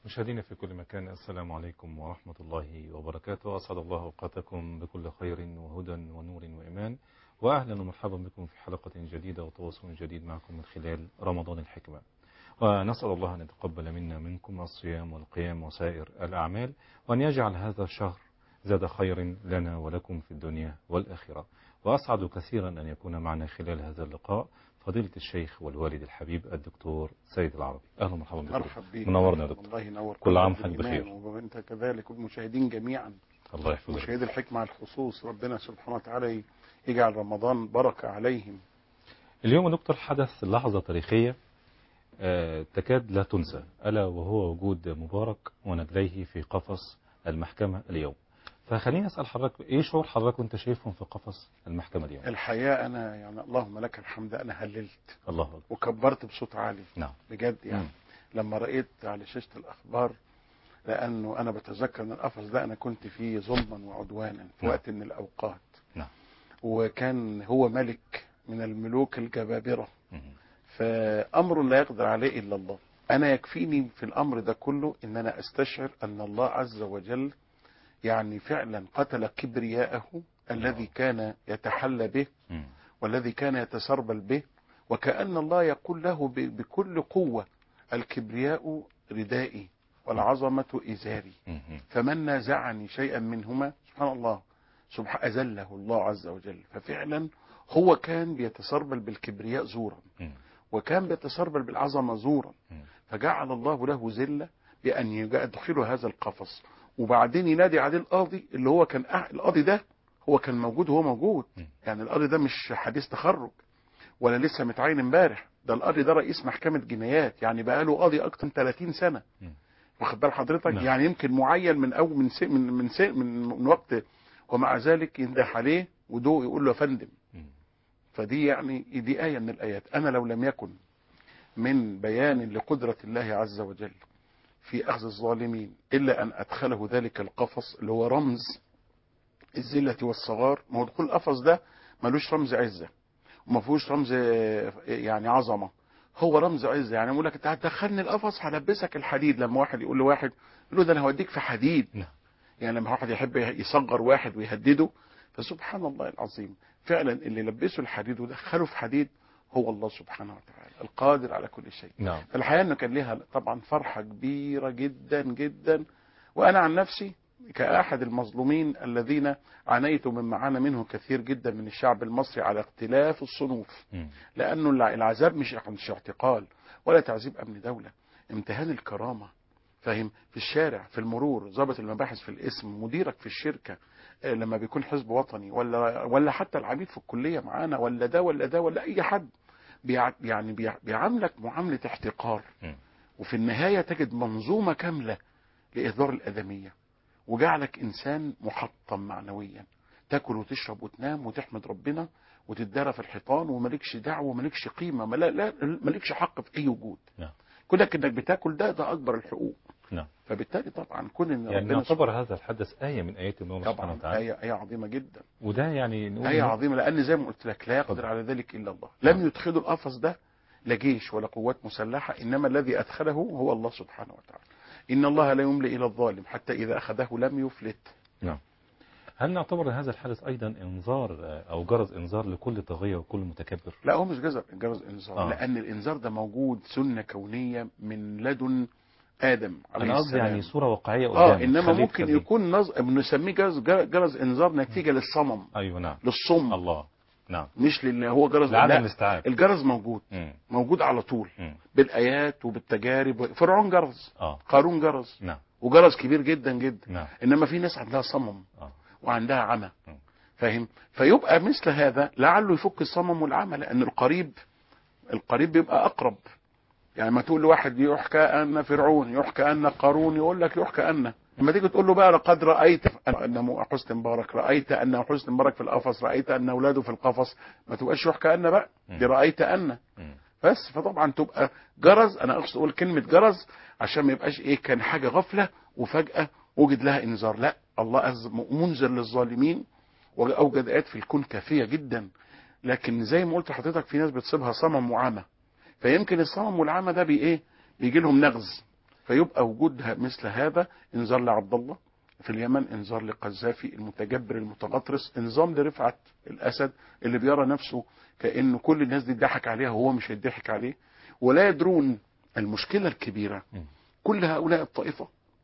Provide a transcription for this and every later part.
مشاهدينا في كل مكان السلام عليكم ورحمة الله وبركاته أسعد الله أوقاتكم بكل خير وهدى ونور وإيمان وأهلا ومرحبا بكم في حلقة جديدة وتواصل جديد معكم من خلال رمضان الحكمة ونسأل الله أن يتقبل منا منكم الصيام والقيام وسائر الأعمال وأن يجعل هذا الشهر زاد خير لنا ولكم في الدنيا والآخرة وأسعد كثيرا أن يكون معنا خلال هذا اللقاء فضيلة الشيخ والوالد الحبيب الدكتور سيد العربي أهلا ومرحبا بكم مرحب بك منورنا يا دكتور الله ينور كل عام قلبك وحضرتك بالإيمان بخير. وانت كذلك والمشاهدين جميعا الله يحفظك مشاهدي الحكمة على الخصوص ربنا سبحانه وتعالى يجعل رمضان بركة عليهم اليوم يا دكتور حدث لحظة تاريخية آه، تكاد لا تنسى ألا وهو وجود مبارك ونجليه في قفص المحكمة اليوم فخليني أسأل حضرتك إيه شعور حضرتك وأنت شايفهم في قفص المحكمة اليوم الحقيقة أنا يعني اللهم لك الحمد أنا هللت الله أكبر وكبرت بصوت عالي نعم بجد يعني مم. لما رأيت على شاشة الأخبار لأنه أنا بتذكر أن القفص ده أنا كنت فيه ظلما وعدوانا في نعم. وقت من الأوقات نعم وكان هو ملك من الملوك الجبابرة مم. فأمر لا يقدر عليه إلا الله أنا يكفيني في الأمر ده كله إن أنا أستشعر أن الله عز وجل يعني فعلا قتل كبرياءه الذي كان يتحلى به مم. والذي كان يتسربل به وكأن الله يقول له ب- بكل قوة الكبرياء ردائي والعظمة إزاري مم. فمن نازعني شيئا منهما سبحان الله سبحان أذله الله عز وجل ففعلا هو كان بيتسربل بالكبرياء زورا مم. وكان بيتسربل بالعظمة زورا مم. فجعل الله له ذلة بأن يدخله هذا القفص وبعدين ينادي عليه القاضي اللي هو كان أح... القاضي ده هو كان موجود وهو موجود مم. يعني القاضي ده مش حديث تخرج ولا لسه متعين امبارح ده القاضي ده رئيس محكمة جنايات يعني بقى له قاضي أكتر من 30 سنة مم. واخد بال حضرتك نعم. يعني يمكن معين من أول من سي من من, سي من من وقت ومع ذلك ينده عليه ودوق يقول له يا فندم مم. فدي يعني دي آية من الآيات أنا لو لم يكن من بيان لقدرة الله عز وجل في أخذ الظالمين إلا أن أدخله ذلك القفص اللي هو رمز الذلة والصغار ما هو دخول القفص ده ملوش رمز عزة وما فيهوش رمز آه، يعني عظمة هو رمز عزة يعني يقول لك انت هتدخلني القفص هلبسك الحديد لما واحد يقول لواحد يقول له ده انا هوديك في حديد نعم. يعني لما واحد يحب يصغر واحد ويهدده فسبحان الله العظيم فعلا اللي لبسه الحديد ودخله في حديد هو الله سبحانه وتعالى القادر على كل شيء نعم فالحقيقه انه كان لها طبعا فرحه كبيره جدا جدا وانا عن نفسي كاحد المظلومين الذين عانيت من معانا منه كثير جدا من الشعب المصري على اختلاف الصنوف مم. لانه الع- العذاب مش مش اعتقال ولا تعذيب امن دوله امتهان الكرامه فاهم في الشارع في المرور ضابط المباحث في الاسم مديرك في الشركه آه، لما بيكون حزب وطني ولا ولا حتى العميد في الكليه معانا ولا ده ولا ده ولا اي حد بيع يعني بيع بيعاملك معامله احتقار مم. وفي النهايه تجد منظومه كامله لاهدار الادميه وجعلك انسان محطم معنويا تاكل وتشرب وتنام وتحمد ربنا وتتدارى في الحيطان ومالكش دعوه ومالكش قيمه ما لا لا مالكش حق في اي وجود نعم. كونك انك بتاكل ده ده اكبر الحقوق نعم فبالتالي طبعا كون ان يعني ربنا نعتبر هذا الحدث آية من آيات الله سبحانه طبعا وتعالى آية آية عظيمة جدا وده يعني نقول آية إنه- عظيمة لأن زي ما قلت لك لا يقدر اتفضل. على ذلك إلا الله لم يدخلوا القفص ده لا جيش ولا قوات مسلحة إنما الذي أدخله هو الله سبحانه وتعالى إن الله لا يملي إلى الظالم حتى إذا أخذه لم يفلت نعم هل نعتبر هذا الحدث أيضا إنذار آه، أو جرس إنذار لكل طاغية وكل متكبر لا هو مش جزر جرس إنذار آه. لأن الإنذار ده موجود سنة كونية من لدن آدم عليه أنا قصدي السلام يعني صورة واقعية اه قدامك انما خليك ممكن خليك. يكون نظ... نسميه جرس جرس انذار نتيجه للصمم أيوه نعم للصم الله نعم مش لان هو جرس لعدم لا الاستيعاب الجرس موجود مم. موجود على طول مم. بالايات وبالتجارب فرعون جرس اه قارون جرس نعم وجرس كبير جدا جدا نعم انما في ناس عندها صمم اه وعندها عمى م. فاهم فيبقى مثل هذا لعله يفك الصمم والعمى لان القريب القريب بيبقى اقرب يعني ما تقول لواحد يحكى ان فرعون يحكى ان قارون يقول لك يحكى ان لما تيجي تقول له بقى لقد رايت ان حسن مبارك رايت ان حسن مبارك في القفص رايت ان اولاده في القفص ما تبقاش يحكى ان بقى دي رايت ان مم. بس فطبعا تبقى جرز انا اقصد اقول كلمه جرز عشان ما يبقاش ايه كان حاجه غفله وفجاه وجد لها انذار لا الله عز منذر للظالمين واوجد ايات في الكون كافيه جدا لكن زي ما قلت لحضرتك في ناس بتصيبها صمم وعمى فيمكن الصمم والعمى ده بي ايه بيجي لهم نغز فيبقى وجودها مثل هذا انذار لعبد الله في اليمن انذار لقذافي المتجبر المتغطرس انظام لرفعت الاسد اللي بيرى نفسه كانه كل الناس دي ضحك عليها وهو مش هيضحك عليه ولا يدرون المشكله الكبيره مم. كل هؤلاء الطائفه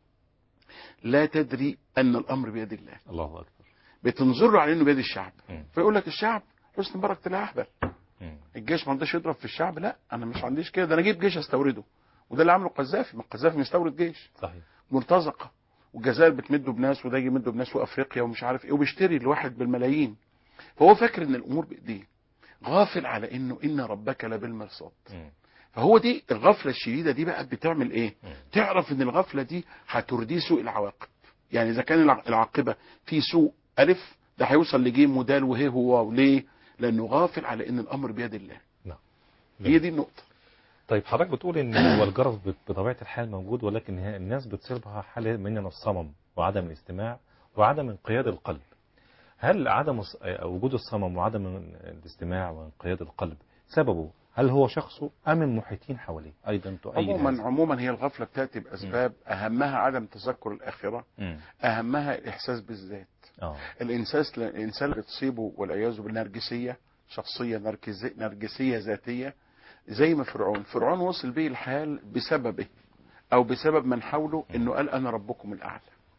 لا تدري ان الامر بيد الله الله اكبر بتنظر على انه بيد الشعب مم. فيقول لك الشعب حسني مبارك طلع اهبل مم. الجيش ما رضاش يضرب في الشعب لا انا مش عنديش كده ده انا اجيب جيش استورده وده اللي عمله القذافي ما القذافي مستورد جيش صحيح مرتزقه والجزائر بتمده بناس وده يمده بناس وافريقيا ومش عارف ايه وبيشتري الواحد بالملايين فهو فاكر ان الامور بايديه غافل على انه ان ربك لبالمرصاد مم. فهو دي الغفله الشديده دي بقى بتعمل ايه مم. تعرف ان الغفله دي هترديه سوء العواقب يعني اذا كان الع- العاقبه في سوء الف ده هيوصل لجيم ودال وهي هو ليه لانه غافل على ان الامر بيد الله نعم هي دي النقطه طيب حضرتك بتقول ان هو الجرس بت- بطبيعه الحال موجود ولكن هي- الناس بتصيبها حاله من الصمم وعدم الاستماع وعدم انقياد القلب هل عدم الص- آه، وجود الصمم وعدم الاستماع وانقياد القلب سببه هل هو شخصه ام المحيطين حواليه ايضا تؤيد عموما هذا؟ عموما هي الغفله بتاتي باسباب اهمها عدم تذكر الاخره مم. اهمها الاحساس بالذات اه الانسان الانسان اللي تصيبه والعياذ بالله نرجسيه شخصيه نرجسيه, نرجسيه ذاتيه زي ما فرعون فرعون وصل به الحال بسببه او بسبب من حوله انه قال انا ربكم الاعلى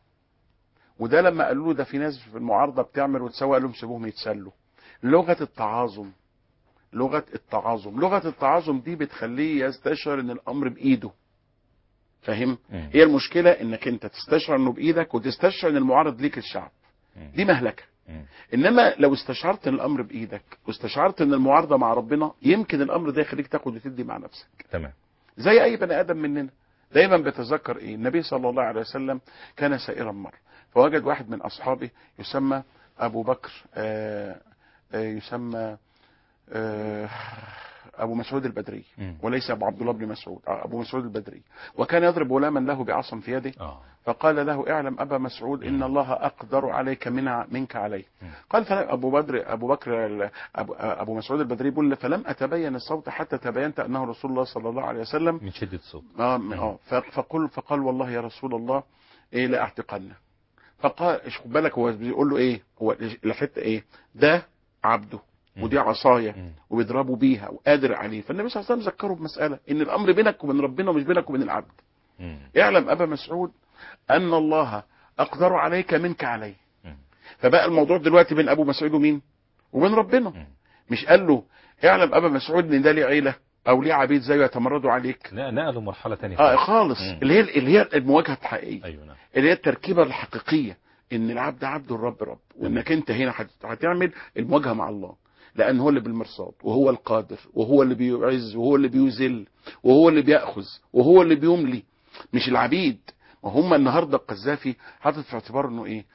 وده لما قالوا له ده في ناس في المعارضه بتعمل وتسوي قال لهم سيبوهم يتسلوا لغه التعاظم لغه التعاظم لغه التعاظم دي بتخليه يستشعر ان الامر بايده فاهم مم. هي المشكله انك انت تستشعر انه بايدك وتستشعر ان المعارض ليك الشعب مم. دي مهلكه مم. انما لو استشعرت ان الامر بايدك واستشعرت ان المعارضه مع ربنا يمكن الامر ده يخليك تاخد وتدي مع نفسك تمام زي اي بني ادم مننا دايما بيتذكر ايه النبي صلى الله عليه وسلم كان سائرا مره فوجد واحد من اصحابه يسمى ابو بكر آه آه يسمى آه ابو مسعود البدري مم. وليس ابو عبد الله بن مسعود آه، ابو مسعود البدري وكان يضرب غلاما له بعصا في يده اه فقال له اعلم ابا مسعود ان الله اقدر عليك من منك عليه مم. قال فلم ابو بدر ابو بكر ال- ابو, أبو مسعود البدري يقول فلم اتبين الصوت حتى تبينت انه رسول الله صلى الله عليه وسلم من شده الصوت اه اه ف- فقل فقال والله يا رسول الله ايه لا اعتقن فقال إيش خد بالك هو بيقول له ايه هو الحته ايه ده عبده مم. ودي عصايه مم. وبيضربوا بيها وقادر عليه فالنبي صلى الله عليه وسلم ذكره بمساله ان الامر بينك وبين ربنا مش بينك وبين العبد مم. اعلم ابا مسعود ان الله اقدر عليك منك عليه مم. فبقى الموضوع دلوقتي بين ابو مسعود ومين وبين ربنا مم. مش قال له اعلم ابا مسعود ان ده ليه عيله او ليه عبيد زيه يتمردوا عليك لا نقلوا مرحله ثانيه اه خالص مم. اللي هي اللي هي المواجهه الحقيقيه ايوه نعم اللي هي التركيبه الحقيقيه ان العبد عبد والرب رب وانك انت هنا هت- هتعمل المواجهه مع الله لان هو اللي بالمرصاد وهو القادر وهو اللي بيعز وهو اللي بيذل وهو اللي بياخذ وهو اللي بيملي مش العبيد وهم النهارده القذافي حاطط في اعتباره انه ايه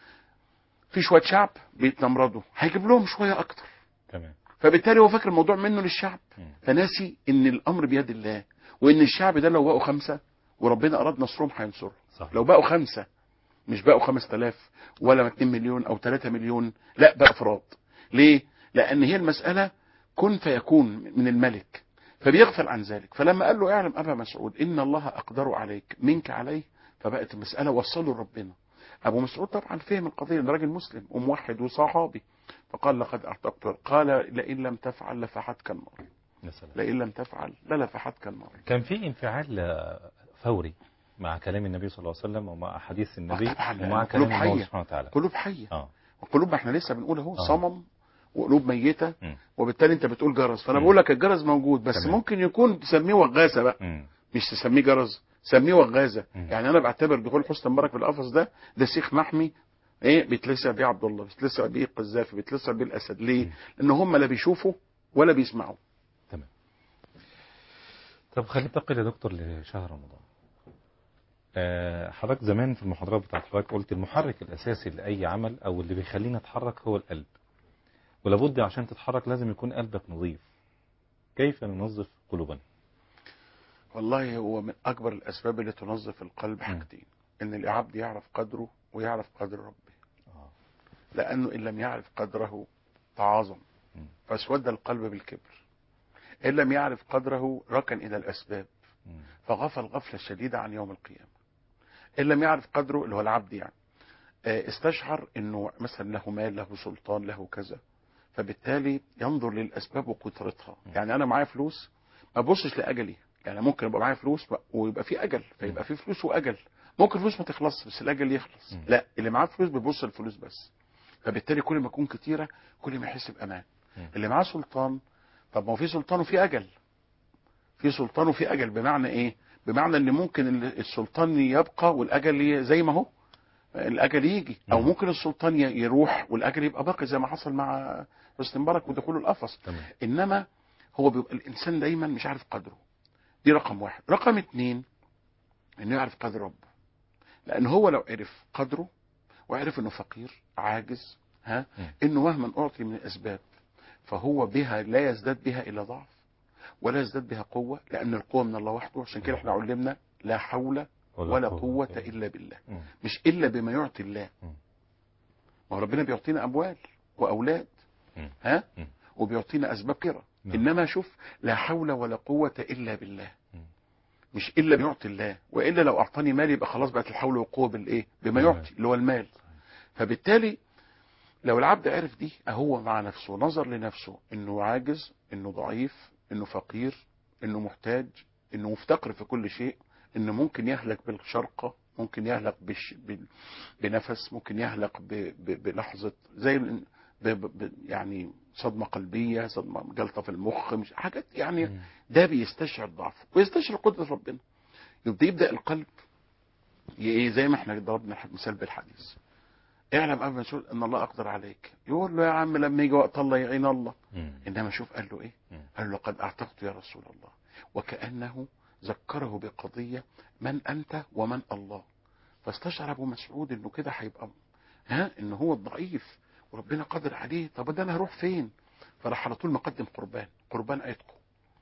في شويه شعب بيتنمردوا هيجيب لهم شويه اكتر تمام فبالتالي هو فاكر الموضوع منه للشعب مم. فناسي ان الامر بيد الله وان الشعب ده لو بقوا خمسه وربنا اراد نصرهم هينصرهم صح لو بقوا خمسة مش بقوا خمس تلاف ولا اتنين مليون او تلاتة مليون لا بقى افراد ليه لان هي المسألة كن فيكون من الملك فبيغفل عن ذلك فلما قال له اعلم ابا مسعود ان الله اقدر عليك منك عليه فبقت المسألة وصلوا لربنا ابو مسعود طبعا فهم القضية ده راجل مسلم وموحد وصحابي فقال لقد اعتقت قال لئن لم تفعل لفحتك النار يا سلام لئن لم تفعل للفحتك النار كان في انفعال آه، فوري مع كلام النبي صلى الله عليه وسلم ومع حديث النبي طبعاً، ومع قلوب كلام الله حية. سبحانه وتعالى قلوب حية اه وقلوب ما احنا لسه بنقول اهو آه. صمم وقلوب ميته مم. وبالتالي انت بتقول جرس فانا مم. بقول لك الجرس موجود بس تمام. ممكن يكون تسميه وغازه بقى مم. مش تسميه جرس سميه وغازه مم. يعني انا بعتبر دخول حسني مبارك في القفص ده ده سيخ محمي ايه بيتلسع بيه عبد الله بيتلسع بيه القذافي بيتلسع بيه الاسد ليه؟ مم. لان هم لا بيشوفوا ولا بيسمعوا تمام طب خلينا ننتقل يا دكتور لشهر رمضان آه، حضرتك زمان في المحاضرات بتاعت حضرتك قلت المحرك الاساسي لاي عمل او اللي بيخلينا نتحرك هو القلب ولابد عشان تتحرك لازم يكون قلبك نظيف كيف ننظف قلوبنا والله هو من اكبر الاسباب اللي تنظف القلب حاجتين ان العبد يعرف قدره ويعرف قدر ربه آه. لانه ان لم يعرف قدره تعاظم مم. فاسود القلب بالكبر ان لم يعرف قدره ركن الى الاسباب مم. فغفل غفلة شديدة عن يوم القيامة إن لم يعرف قدره اللي هو العبد يعني آه، استشعر انه مثلا له مال له سلطان له كذا فبالتالي ينظر للاسباب وقدرتها يعني انا معايا فلوس ما ابصش لاجلي يعني ممكن يبقى معايا فلوس ويبقى في اجل فيبقى في فلوس واجل ممكن الفلوس ما تخلصش بس الاجل يخلص مم. لا اللي معاه فلوس بيبص للفلوس بس فبالتالي كل ما تكون كتيره كل ما يحس بامان مم. اللي معاه سلطان طب ما هو في سلطان وفي اجل في سلطان وفي اجل بمعنى ايه بمعنى ان ممكن ال- السلطان يبقى والاجل ي- زي ما هو الاجل يجي او نعم. ممكن السلطان ي- يروح والاجل يبقى باقي زي ما حصل مع حسني مبارك ودخوله القفص تمام انما هو بيبقى الانسان دايما مش عارف قدره دي رقم واحد رقم اتنين انه يعرف قدر ربه لان هو لو عرف قدره وعرف انه فقير عاجز ها مم. انه مهما اعطي من الاسباب فهو بها لا يزداد بها الا ضعف ولا يزداد بها قوه لان القوه من الله وحده عشان كده احنا علمنا لا حول ولا قوه الا بالله مم. مش الا بما يعطي الله مم. ما هو ربنا بيعطينا اموال واولاد مم. ها مم. وبيعطينا اسباب كثيره نعم. انما شوف لا حول ولا قوه الا بالله مم. مش الا بيعطي الله والا لو اعطاني مال يبقى خلاص بقت الحول والقوه بالايه بما بالمال. يعطي اللي هو المال فبالتالي لو العبد عرف دي هو مع نفسه نظر لنفسه انه عاجز انه ضعيف انه فقير انه محتاج انه مفتقر في كل شيء انه ممكن يهلك بالشرقة ممكن يهلك بش بال- بنفس ممكن يهلك ب ب بلحظة زي ال- ب ب ب يعني صدمة قلبية صدمة جلطة في المخ مش حاجات يعني مم. ده بيستشعر ضعفه ويستشعر قدرة ربنا يبدأ يبدأ القلب ي- ايه زي ما احنا ضربنا مثال بالحديث اعلم قبل ما تقول ان الله اقدر عليك يقول له يا عم لما يجي وقت الله يعين الله مم. انما شوف قال له ايه مم. قال له قد اعتقت يا رسول الله وكانه ذكره بقضيه من انت ومن الله فاستشعر ابو مسعود انه كده هيبقى ها ان هو الضعيف وربنا قادر عليه طب ده انا هروح فين فراح على طول مقدم قربان قربان عتقه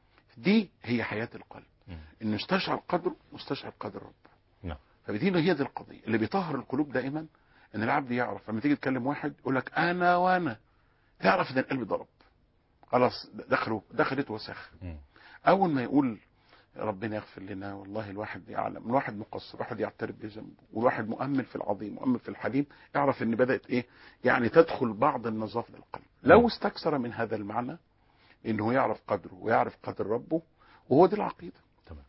دي هي حياه القلب مم. انه استشعر قدره واستشعر قدر ربه نعم. فبدي هي دي القضيه اللي بيطهر القلوب دائما ان العبد يعرف لما تيجي تكلم واحد يقول لك انا وانا تعرف ان القلب ضرب خلاص دخلوا دخلت وسخ مم. اول ما يقول ربنا يغفر لنا والله الواحد يعلم الواحد مقصر الواحد يعترف بذنبه والواحد مؤمن في العظيم مؤمن في الحليم اعرف ان بدات ايه يعني تدخل بعض النظافه للقلب لو استكثر من هذا المعنى انه يعرف قدره ويعرف قدر ربه وهو دي العقيده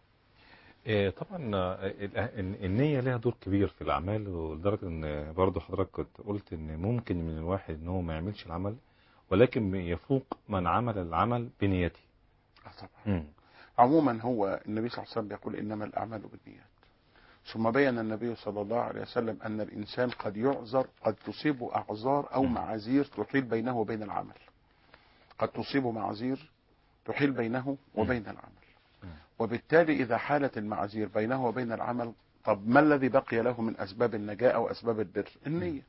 آه، طبعا آه، ال- ال- النية لها دور كبير في الأعمال ولدرجة إن برضه حضرتك كنت قلت إن ممكن من الواحد إن هو ما يعملش العمل ولكن يفوق من عمل العمل بنيته. آه طبعا مم. عموما هو النبي صلى الله عليه وسلم بيقول انما الاعمال بالنيات ثم بين النبي صلى الله عليه وسلم ان الانسان قد يعذر قد تصيبه اعذار او مم. معاذير تحيل بينه وبين العمل قد تصيبه معاذير تحيل بينه وبين العمل مم. وبالتالي اذا حالت المعاذير بينه وبين العمل طب ما الذي بقي له من اسباب النجاه او اسباب البر النيه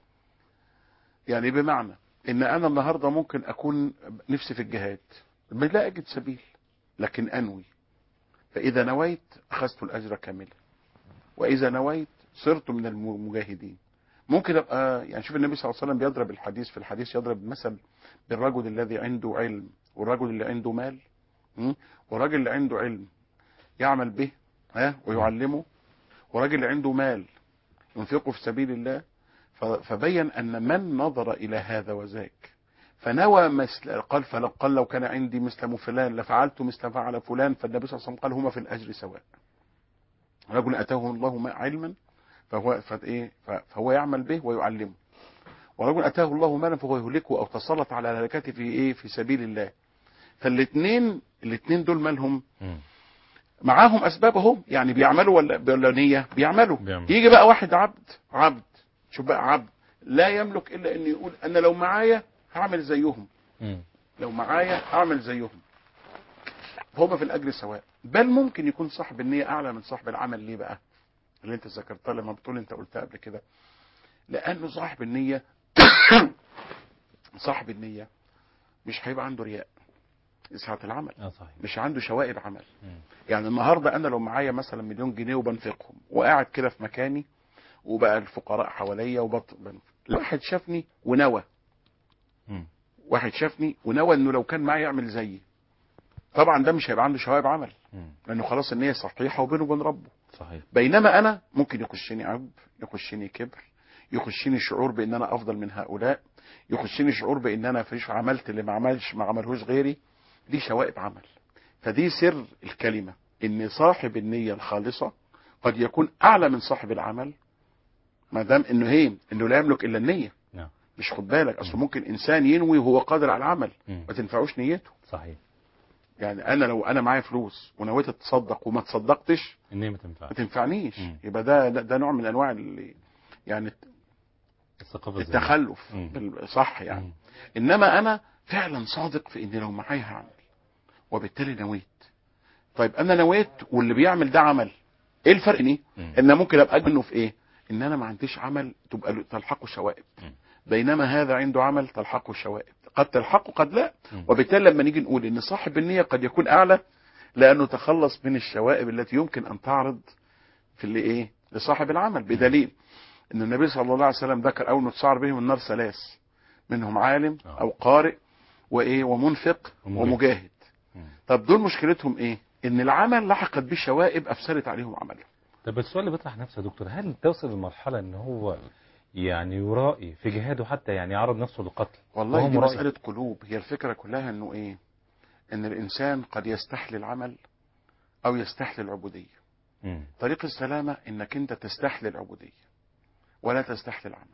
يعني بمعنى ان انا النهارده ممكن اكون نفسي في الجهاد لا اجد سبيل لكن انوي فاذا نويت اخذت الاجر كاملا واذا نويت صرت من المجاهدين ممكن ابقى يعني شوف النبي صلى الله عليه وسلم بيضرب الحديث في الحديث يضرب مثل بالرجل الذي عنده علم والرجل اللي عنده مال م? والراجل اللي عنده علم يعمل به ها ويعلمه والراجل اللي عنده مال ينفقه في سبيل الله ف- فبين ان من نظر الى هذا وذاك فنوى مثل قال فلو قال لو كان عندي مثل فلان لفعلت مثل فعل فلان فالنبي صلى الله عليه وسلم قال هما في الاجر سواء رجل اتاه الله ما علما فهو فايه فهو يعمل به ويعلمه ورجل اتاه الله مالا فهو يهلكه او تسلط على هلكته في ايه في سبيل الله فالاثنين الاثنين دول مالهم مم. معاهم اسبابهم يعني بيعملوا ولا ولا نيه بيعملوا بيعمل. يجي بقى واحد عبد عبد شوف بقى عبد لا يملك الا ان يقول انا لو معايا هعمل زيهم مم. لو معايا هعمل زيهم هما في الاجر سواء بل ممكن يكون صاحب النيه اعلى من صاحب العمل ليه بقى اللي انت ذكرتها لما بتقول انت قلتها قبل كده لانه صاحب النيه صاحب النيه مش هيبقى عنده رياء ساعة العمل اه صحيح. مش عنده شوائب عمل مم. يعني النهارده انا لو معايا مثلا مليون جنيه وبنفقهم وقاعد كده في مكاني وبقى الفقراء حواليا وبط بنفق. واحد شافني ونوى مم. واحد شافني ونوى انه لو كان معايا يعمل زيي طبعا ده مش هيبقى عنده شوائب عمل مم. لانه خلاص النيه صحيحه وبينه وبين ربه صحيح بينما انا ممكن يخشني عجب يخشني كبر يخشني شعور بان انا افضل من هؤلاء يخشني شعور بان انا فيش عملت اللي ما عملش ما عملهوش غيري دي شوائب عمل فدي سر الكلمه ان صاحب النيه الخالصه قد يكون اعلى من صاحب العمل ما دام انه هي انه لا يملك الا النيه نعم مش خد بالك اصل ممكن انسان ينوي وهو قادر على العمل مم. ما تنفعوش نيته صحيح يعني انا لو انا معايا فلوس ونويت اتصدق وما تصدقتش النية ما تنفع ما تنفعنيش مم. يبقى ده ده, ده نوع من انواع ال- يعني الثقافة الذهنية. التخلف مم. بال- صح يعني مم. انما انا فعلا صادق في ان لو معايا هعمل وبالتالي نويت طيب انا نويت واللي بيعمل ده عمل ايه الفرق ايه مم. ان ممكن ابقى منه في ايه ان انا ما عنديش عمل تبقى له- تلحقه شوائب مم. بينما هذا عنده عمل تلحقه شوائب قد تلحقه قد لا مم. وبالتالي لما نيجي نقول ان صاحب النية قد يكون اعلى لانه تخلص من الشوائب التي يمكن ان تعرض في اللي ايه لصاحب العمل بدليل ان النبي صلى الله عليه وسلم ذكر اول ما تسعر بهم النار ثلاث منهم عالم آه. او قارئ وايه ومنفق ومجاهد. ومجاهد مم. طب دول مشكلتهم ايه ان العمل لحقت به شوائب افسدت عليهم عملهم طب السؤال اللي بيطرح نفسه يا دكتور هل توصل لمرحلة ان هو يعني يرائي في جهاده حتى يعني يعرض نفسه للقتل والله وهو دي مرائي؟ مسألة قلوب هي الفكرة كلها انه ايه ان الانسان قد يستحلي العمل او يستحلي العبودية مم. طريق السلامة انك انت تستحلي العبودية ولا تستحلي العمل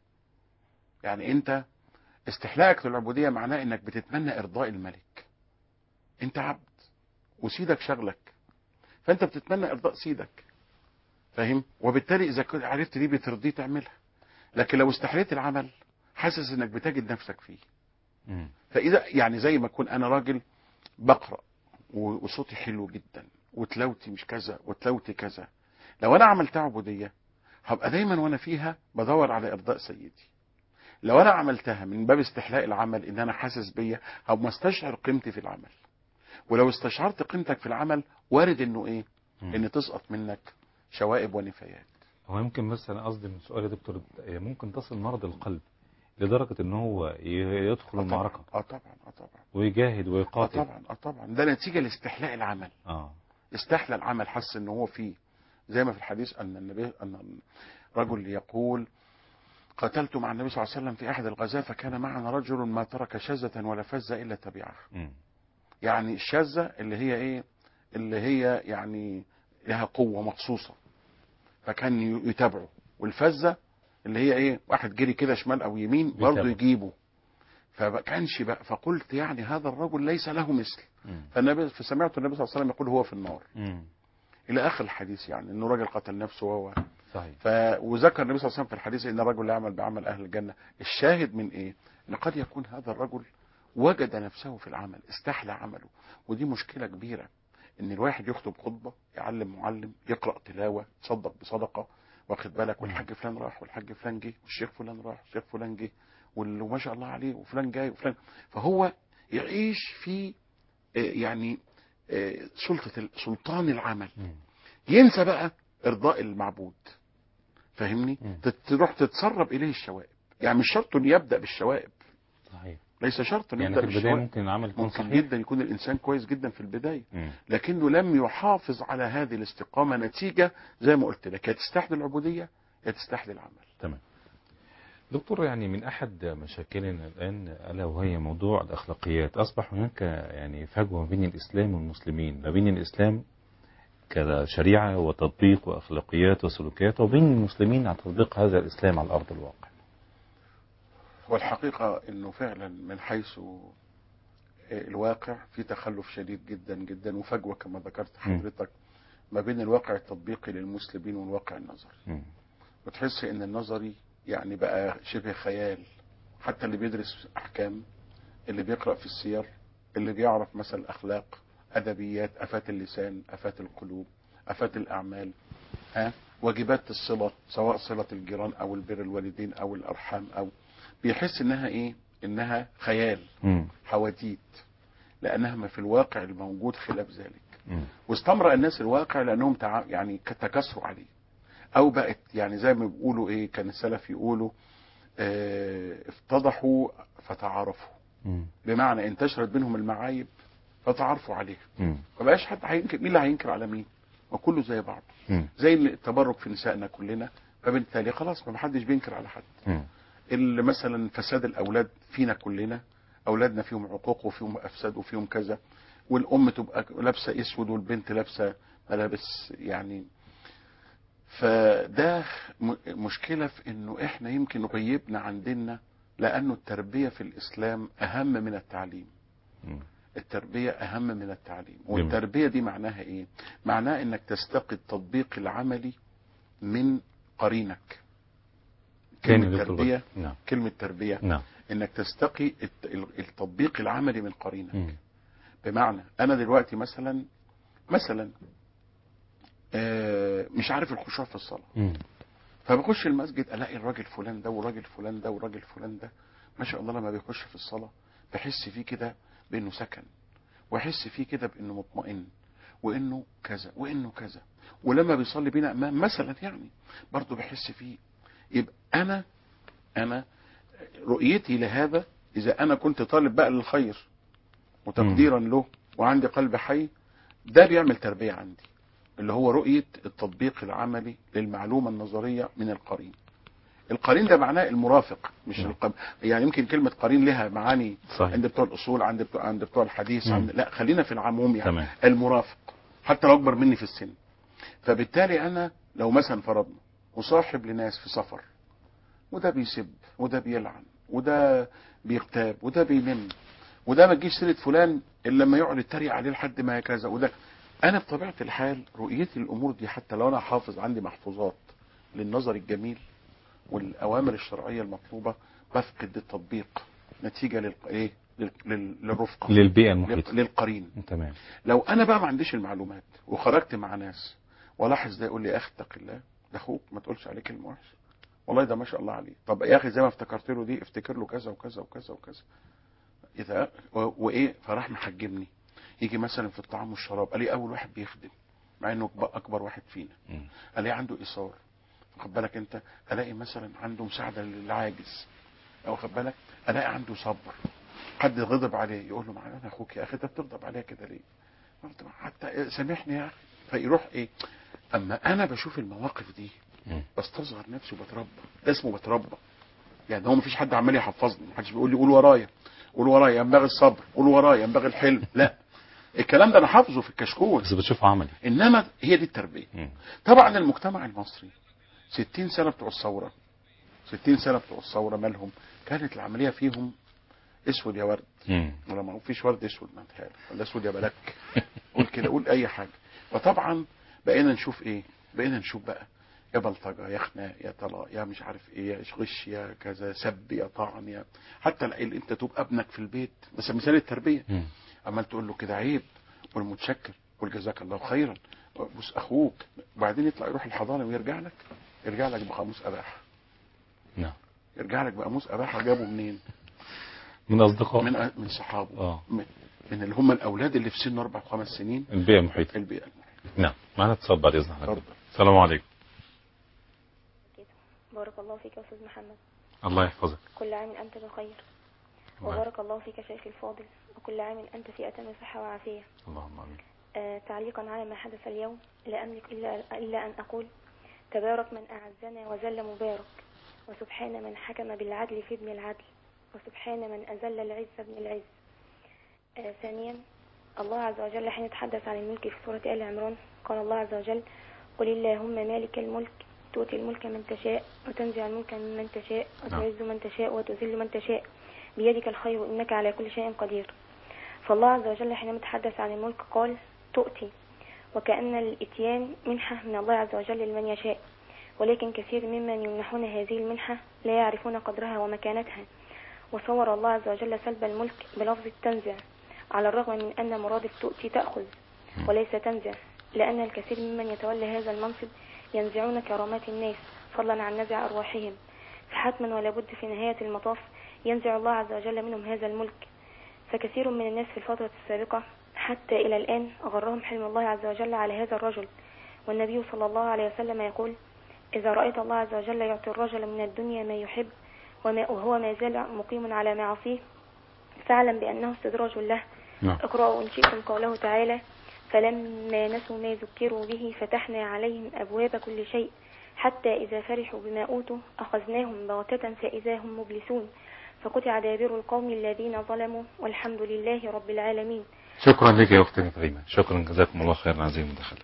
يعني انت استحلائك للعبودية معناه انك بتتمنى ارضاء الملك انت عبد وسيدك شغلك فانت بتتمنى ارضاء سيدك فاهم وبالتالي اذا كنت عرفت دي بترضيه تعملها لكن لو استحليت العمل حاسس انك بتجد نفسك فيه مم. فاذا يعني زي ما اكون انا راجل بقرا و- وصوتي حلو جدا وتلاوتي مش كذا وتلاوتي كذا لو انا عملتها عبوديه هبقى دايما وانا فيها بدور على ارضاء سيدي لو انا عملتها من باب استحلاء العمل ان انا حاسس بيا هبقى مستشعر قيمتي في العمل ولو استشعرت قيمتك في العمل وارد انه ايه مم. ان تسقط منك شوائب ونفايات هو يمكن بس انا قصدي من سؤال يا دكتور ممكن تصل مرض القلب لدرجة ان هو ي- يدخل اه المعركة طبعا اه طبعا اه طبعا ويجاهد اه ويقاتل طبعا اه طبعا ده نتيجه لاستحلاء العمل اه استحلى العمل حس ان هو فيه زي ما في الحديث ان النبي ان رجل يقول قتلت مع النبي صلى الله عليه وسلم في احد الغزاة فكان معنا رجل ما ترك شذة ولا فزة الا تبعها مم. يعني الشاذة اللي هي ايه اللي هي يعني لها قوة مخصوصة فكان ي- يتابعه والفزة اللي هي ايه واحد جري كده شمال او يمين برضه بيتابعه. يجيبه فما كانش بقى فقلت يعني هذا الرجل ليس له مثل مم. فالنبي فسمعت النبي صلى الله عليه وسلم يقول هو في النار مم. الى اخر الحديث يعني انه راجل قتل نفسه وهو صحيح ف... وذكر النبي صلى الله عليه وسلم في الحديث ان الرجل لا يعمل بعمل اهل الجنه الشاهد من ايه ان قد يكون هذا الرجل وجد نفسه في العمل استحلى عمله ودي مشكله كبيره ان الواحد يخطب خطبه يعلم معلم يقرا تلاوه يصدق بصدقه واخد بالك والحاج فلان راح والحاج فلان جه والشيخ فلان راح والشيخ فلان جه وال- وما شاء الله عليه وفلان جاي وفلان فهو يعيش في آه، يعني آه، سلطه ال- سلطان العمل مم. ينسى بقى ارضاء المعبود فاهمني مم. تت- تروح تتسرب اليه الشوائب يعني مش شرط انه يبدا بالشوائب صحيح ليس شرط انه يعني يبدا في البداية بالشوائب ممكن العمل يكون ممكن صحيح جدا يكون الانسان كويس جدا في البدايه مم. لكنه لم يحافظ على هذه الاستقامه نتيجه زي ما قلت لك يا تستحلي العبوديه يا تستحلي العمل تمام دكتور يعني من أحد مشاكلنا الآن ألا وهي موضوع الأخلاقيات أصبح هناك يعني فجوة ما بين الإسلام والمسلمين ما بين الإسلام كشريعة وتطبيق وأخلاقيات وسلوكيات وبين المسلمين على تطبيق هذا الإسلام على أرض الواقع والحقيقه انه فعلا من حيث الواقع في تخلف شديد جدا جدا وفجوه كما ذكرت حضرتك ما بين الواقع التطبيقي للمسلمين والواقع النظري مم. وتحس ان النظري يعني بقى شبه خيال حتى اللي بيدرس احكام اللي بيقرا في السير اللي بيعرف مثلا الاخلاق ادبيات افات اللسان افات القلوب افات الاعمال ها واجبات الصله سواء صله الجيران او البر الوالدين او الارحام او بيحس انها ايه انها خيال مم. حواديت لانها ما في الواقع الموجود خلاف ذلك مم. واستمرأ الناس الواقع لانهم تع... يعني تكاثروا عليه او بقت يعني زي ما بيقولوا ايه كان السلف يقولوا اه افتضحوا فتعارفوا مم. بمعنى انتشرت بينهم المعايب فتعرفوا عليها مم. ما بقاش حد هينكر مين اللي هينكر على مين وكله زي بعض مم. زي التبرك في نسائنا كلنا فبالتالي خلاص ما حدش بينكر على حد مم. اللي مثلا فساد الاولاد فينا كلنا اولادنا فيهم عقوق وفيهم افساد وفيهم كذا والام تبقى لابسه اسود والبنت لابسه ملابس يعني فده م- مشكله في انه احنا يمكن غيبنا عن ديننا لانه التربيه في الاسلام اهم من التعليم مم. التربيه اهم من التعليم جميل. والتربيه دي معناها ايه معناها انك تستقي التطبيق العملي من قرينك تاني كلمه دكتور تربيه بدر. نعم كلمه تربيه نعم انك تستقي الت- ال- التطبيق العملي من قرينك مم. بمعنى انا دلوقتي مثلا مثلا آه، مش عارف الخشوع في الصلاه مم. فبخش المسجد الاقي الراجل فلان ده والراجل فلان ده والراجل فلان ده ما شاء الله لما بيخش في الصلاه بحس فيه كده بانه سكن واحس فيه كده بانه مطمئن وانه كذا وانه كذا ولما بيصلي بينا امام مثلا يعني برضه بحس فيه يبقى انا انا رؤيتي لهذا اذا انا كنت طالب بقى للخير وتقديرا له وعندي قلب حي ده بيعمل تربيه عندي اللي هو رؤيه التطبيق العملي للمعلومه النظريه من القرين القرين ده معناه المرافق مش نعم. القب... يعني يمكن كلمه قرين لها معاني صحيح عند بتوع الاصول عند بتوع عند بتوع الحديث مم. عند... لا خلينا في العموم يعني تمام المرافق حتى لو اكبر مني في السن فبالتالي انا لو مثلا فرضنا مصاحب لناس في سفر وده بيسب وده بيلعن وده بيغتاب وده بينم وده ما تجيش سيره فلان الا لما يقعد يتريق عليه لحد ما كذا وده انا بطبيعه الحال رؤيتي للامور دي حتى لو انا حافظ عندي محفوظات للنظر الجميل والاوامر الشرعيه المطلوبه بفقد التطبيق نتيجه لل... إيه؟ لل... لل... للرفقه للبيئة لل... المحيطة للقرين تمام لو انا بقى ما عنديش المعلومات وخرجت مع ناس ولاحظ ده يقول لي يا اخي اتق الله ده اخوك ما تقولش عليه كلمه وحشه والله ده ما شاء الله عليه طب يا اخي زي ما افتكرت له دي افتكر له كذا وكذا وكذا وكذا اذا و- وايه فراح محجمني يجي مثلا في الطعام والشراب قال لي اول واحد بيخدم مع انه أكبر- اكبر واحد فينا مم. الاقي عنده ايثار واخد بالك انت الاقي مثلا عنده مساعده للعاجز او خد بالك الاقي عنده صبر حد غضب عليه يقول له معلش انا اخوك يا اخي انت بتغضب عليا كده ليه؟ قلت له حتى سامحني يا اخي فيروح ايه؟ اما انا بشوف المواقف دي مم. بستصغر نفسي وبتربى ده اسمه بتربى يعني هو مفيش حد عمال يحفظني محدش بيقول لي قول ورايا قول ورايا ينبغي الصبر قول ورايا ينبغي الحلم لا الكلام ده انا حافظه في الكشكول بس بتشوفه عملي انما هي دي التربيه مم. طبعا المجتمع المصري 60 سنه بتوع الثوره 60 سنه بتوع الثوره مالهم كانت العمليه فيهم اسود يا ورد مم. ولا ما فيش ورد اسود ما تهيألي ولا اسود يا بلاك قول كده قول اي حاجه فطبعا بقينا نشوف ايه بقينا نشوف بقى يا بلطجه يا خناق يا طلاق يا مش عارف ايه يا غش يا كذا سب يا طعن يا حتى ال- انت تبقى ابنك في البيت بس مثال التربيه مم. عمال تقول له كده عيب قول متشكر قول جزاك الله خيرا بص اخوك وبعدين يطلع يروح الحضانه ويرجع لك يرجع لك بقاموس اباحه نعم يرجع لك بقاموس اباحه جابه منين؟ من أصدقاء من من صحابه اه من من اللي هم الاولاد اللي في سن اربع وخمس سنين البيئة المحيطة في البيئه نعم معنا اتصال بعد إذن حضرتك اتفضل السلام عليكم كده بارك الله فيك يا أستاذ محمد الله يحفظك كل عام أنت بخير الله وبارك الله فيك شيخي الفاضل وكل عام أنت في أتم صحة وعافية اللهم آمين آه تعليقا على ما حدث اليوم لا أملك إلا, إلا أن أقول تبارك من أعزنا وذل مبارك وسبحان من حكم بالعدل في ابن العدل وسبحان من أذل العز ابن العز آه ثانيا الله عز وجل حين يتحدث عن الملك في سورة آل عمران قال الله عز وجل قل اللهم مالك الملك تؤتي الملك من تشاء وتنزع الملك ممن تشاء وتعز من تشاء وتذل من تشاء بيدك الخير إنك على كل شيء قدير فالله عز وجل حينما تحدث عن الملك قال تؤتي وكأن الإتيان منحة من الله عز وجل لمن يشاء ولكن كثير ممن يمنحون هذه المنحة لا يعرفون قدرها ومكانتها وصور الله عز وجل سلب الملك بلفظ التنزع على الرغم من أن مرادف تؤتي تأخذ وليس تنزع لأن الكثير ممن يتولى هذا المنصب ينزعون كرامات الناس فضلا عن نزع أرواحهم فحتما ولا بد في نهاية المطاف ينزع الله عز وجل منهم هذا الملك فكثير من الناس في الفترة السابقة حتى إلى الآن غرهم حلم الله عز وجل على هذا الرجل والنبي صلى الله عليه وسلم يقول إذا رأيت الله عز وجل يعطي الرجل من الدنيا ما يحب وما وهو ما زال مقيم على معاصيه فاعلم بأنه استدراج له نعم اقرأوا إن شئتم قوله تعالى فلما نسوا ما ذكروا به فتحنا عليهم أبواب كل شيء حتى إذا فرحوا بما أوتوا أخذناهم بغتة فإذا هم مبلسون فقطع دابر القوم الذين ظلموا والحمد لله رب العالمين شكرا لك يا أختي كريمة شكرا جزاكم الله خيرا عزيزي المداخلة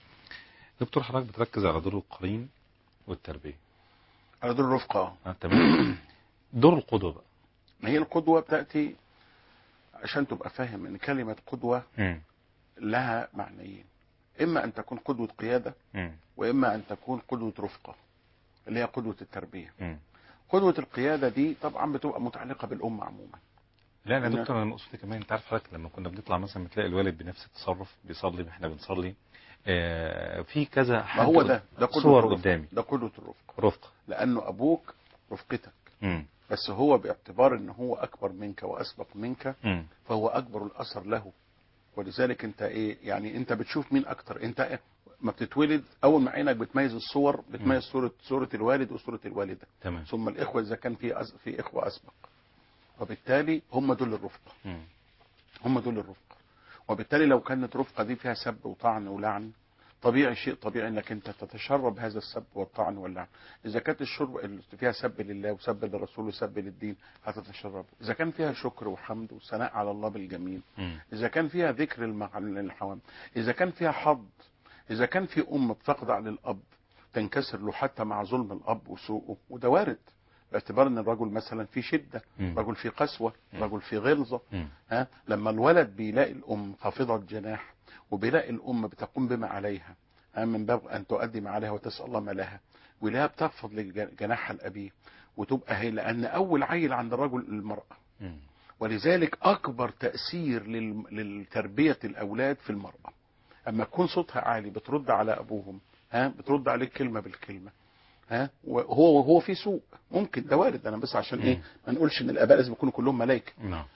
دكتور حضرتك بتركز على دور القرين والتربية على دور الرفقة آه، تمام دور القدوة بقى ما هي القدوة بتأتي عشان تبقى فاهم ان كلمة قدوة مم. لها معنيين اما ان تكون قدوة قيادة مم. واما ان تكون قدوة رفقة اللي هي قدوة التربية مم. قدوة القيادة دي طبعا بتبقى متعلقة بالأمة عموما لا لا إن- دكتور انا مقصود كمان انت عارف حضرتك لما كنا بنطلع مثلا بتلاقي الوالد بنفس التصرف بيصلي احنا بنصلي آه في كذا ما حد هو ده ده قدوة صور الرفقة. قدامي ده قدوة الرفقة رفقة لأنه أبوك رفقتك مم. بس هو باعتبار ان هو اكبر منك واسبق منك مم. فهو اكبر الاثر له ولذلك انت ايه يعني انت بتشوف مين اكتر انت إيه؟ ما بتتولد اول ما عينك بتميز الصور بتميز صوره صوره الوالد وصوره الوالده تمام ثم الاخوه اذا كان في أز... في اخوه اسبق وبالتالي هم دول الرفقه مم. هم دول الرفقه وبالتالي لو كانت رفقه دي فيها سب وطعن ولعن طبيعي شيء طبيعي انك انت تتشرب هذا السب والطعن واللعن اذا كانت الشرب اللي فيها سب لله وسب للرسول وسب للدين هتتشربه اذا كان فيها شكر وحمد وثناء على الله بالجميل مم. إذا كان فيها ذكر المع- الحوام إذا كان فيها حظ إذا كان في أم بتخضع للأب تنكسر له حتى مع ظلم الأب وسوءه وده وارد باعتبار ان الرجل مثلا في شده مم. رجل في قسوه مم. رجل في غلظه مم. ها لما الولد بيلاقي الام خافضه الجناح وبيلاقي الام بتقوم بما عليها ها من باب ان تؤدي ما عليها وتسال الله ما لها ويلاقيها بتخفض لجناحها لابيه وتبقى هي لان اول عيل عند الرجل المراه مم. ولذلك اكبر تاثير لل- لتربيه الاولاد في المراه اما تكون صوتها عالي بترد على ابوهم ها بترد عليك كلمه بالكلمه ها وهو وهو في سوء ممكن ده وارد انا بس عشان ايه ما نقولش ان الاباء لازم يكونوا كلهم ملائكه نعم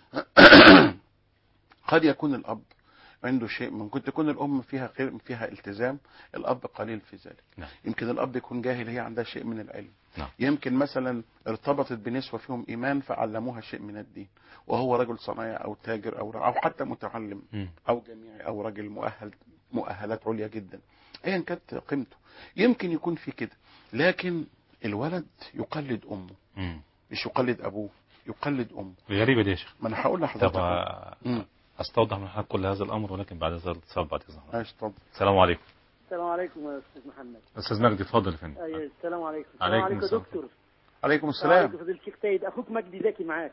قد يكون الاب عنده شيء ممكن تكون الام فيها خير فيها التزام الاب قليل في ذلك نعم. يمكن الاب يكون جاهل هي عندها شيء من العلم نعم. يمكن مثلا ارتبطت بنسوه فيهم ايمان فعلموها شيء من الدين وهو رجل صنايع او تاجر او او حتى متعلم مم. او جامعي او راجل مؤهل مؤهلات عليا جدا ايا كانت قيمته يمكن يكون في كده لكن الولد يقلد امه مم. مش يقلد ابوه يقلد امه غريبة دي يا شيخ ما انا هقول طب لحضرتك آه، مم. استوضح من حضرتك كل هذا الامر ولكن بعد هذا الاتصال بعد اذن الله ماشي اتفضل السلام عليكم السلام عليكم يا استاذ محمد استاذ مجدي اتفضل يا فندم أي السلام عليكم عليكم السلام عليكم يا السلام. دكتور عليكم السلام عليكم السلام فضيله الشيخ سيد اخوك مجدي زكي معاك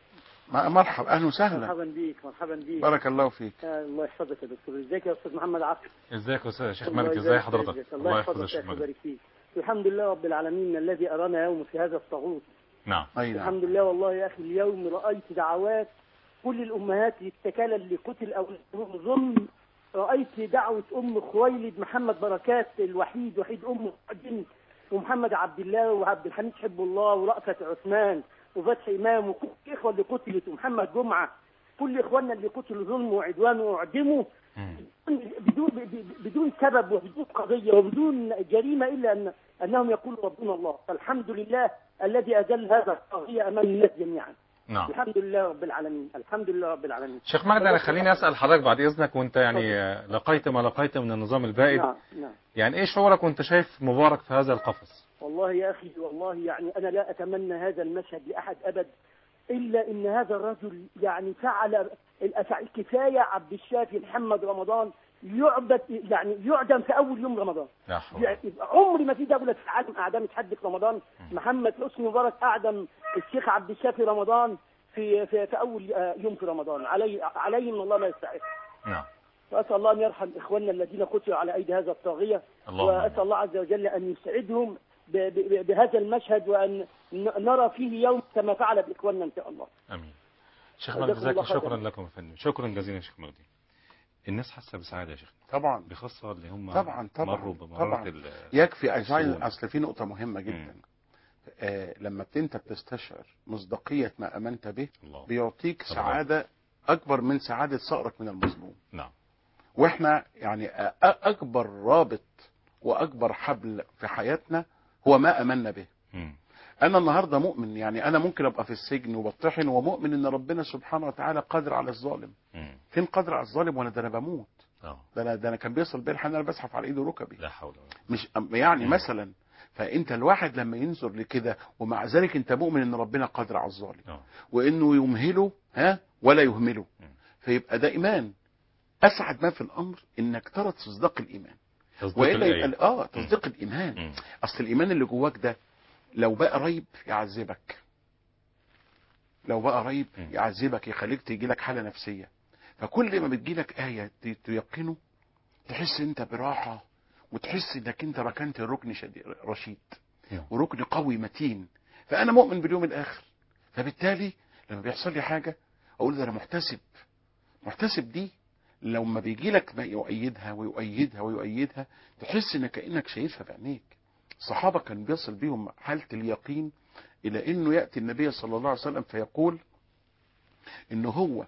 ما- مرحبا اهلا وسهلا مرحبا بيك مرحبا بيك بارك الله فيك آه الله يحفظك يا دكتور ازيك يا استاذ محمد عفو ازيك يا استاذ شيخ الله مجدي يجزاك ازي حضرتك خير. الله الله يحفظك يا يحفظك شيخ يا مجدي ويبارك فيك الحمد لله رب العالمين الذي ارانا يوم في هذا الطاغوت نعم اي نعم الحمد لله والله يا اخي اليوم رايت دعوات كل الامهات يتكالى اللي قتل اولادهم ظلم رايت دعوه ام خويلد محمد بركات الوحيد وحيد ام بنت ومحمد عبد الله وعبد الحميد حب الله ورأفت عثمان وفتحي امام وكل الاخوه اللي قتلت ومحمد جمعه كل اخواننا اللي قتلوا ظلم وعدوان واعدموا مم. بدون بدون سبب وبدون قضيه وبدون جريمه الا ان انهم يقولوا ربنا الله فالحمد لله الذي اذل هذا الطاغيه امام الناس جميعا نعم الحمد لله رب العالمين الحمد لله رب العالمين شيخ مجدي انا خليني اسال حضرتك بعد اذنك وانت يعني آه، لقيت ما لقيت من النظام البائد نعم نعم يعني ايه شعورك وانت شايف مبارك في هذا القفص والله يا اخي والله يعني انا لا اتمنى هذا المشهد لاحد ابد الا ان هذا الرجل يعني فعل الأفع- كفايه عبد الشافي محمد رمضان يعبد يعني يعدم في اول يوم رمضان لا حول يعني عمري ما في دوله في العالم اعدمت حد في رمضان محمد حسني مبارك اعدم الشيخ عبد الشافي رمضان في في, في اول آه، يوم في رمضان علي عليه من الله ما يستحق نعم واسال الله ان يرحم اخواننا الذين قتلوا على ايدي هذا الطاغيه اللهم واسال الله عز وجل ان يسعدهم ب- ب- بهذا المشهد وان ن- نرى فيه يوم كما فعل باخواننا ان شاء الله امين شيخ جزاكم مجدي زكي الله خيرا. شكرا لكم يا فندم شكرا جزيلا يا شيخ مجدي الناس حاسه بسعاده يا شيخ طبعا بخاصه اللي هم طبعا طبعا مروا بمرات طبعا ال- يكفي عايز السهولة. اصل في نقطه مهمه جدا آه لما انت بتستشعر مصداقيه ما امنت به الله بيعطيك طبعا. سعاده اكبر من سعاده صقرك من المظلوم نعم واحنا يعني أ- أ- اكبر رابط واكبر حبل في حياتنا هو ما امنا به مم. انا النهارده مؤمن يعني انا ممكن ابقى في السجن وبطحن ومؤمن ان ربنا سبحانه وتعالى قادر على الظالم مم. فين قادر على الظالم وانا ده انا بموت اه ده انا ده انا كان بيصل بي الحال انا بزحف على ايدي وركبي لا حول ولا مش يعني مم. مثلا فانت الواحد لما ينظر لكده ومع ذلك انت مؤمن ان ربنا قادر على الظالم اه وانه يمهله ها ولا يهمله مم. فيبقى ده ايمان اسعد ما في الامر انك ترى تصدق الايمان تصديق والا الآية. يبقى اه تصديق الايمان مم. اصل الايمان اللي جواك ده لو بقى ريب يعذبك لو بقى ريب مم. يعذبك يخليك تيجي لك حاله نفسيه فكل ما بتجي لك ايه ت- تيقنه تحس انت براحه وتحس انك انت ركنت الركن شديد رشيد نعم. وركن قوي متين فانا مؤمن باليوم الاخر فبالتالي لما بيحصل لي حاجه اقول ده انا محتسب محتسب دي لما بيجي لك ما يؤيدها ويؤيدها ويؤيدها تحس ان كانك شايفها بعينيك الصحابه كان بيصل بيهم حاله اليقين الى انه ياتي النبي صلى الله عليه وسلم فيقول ان هو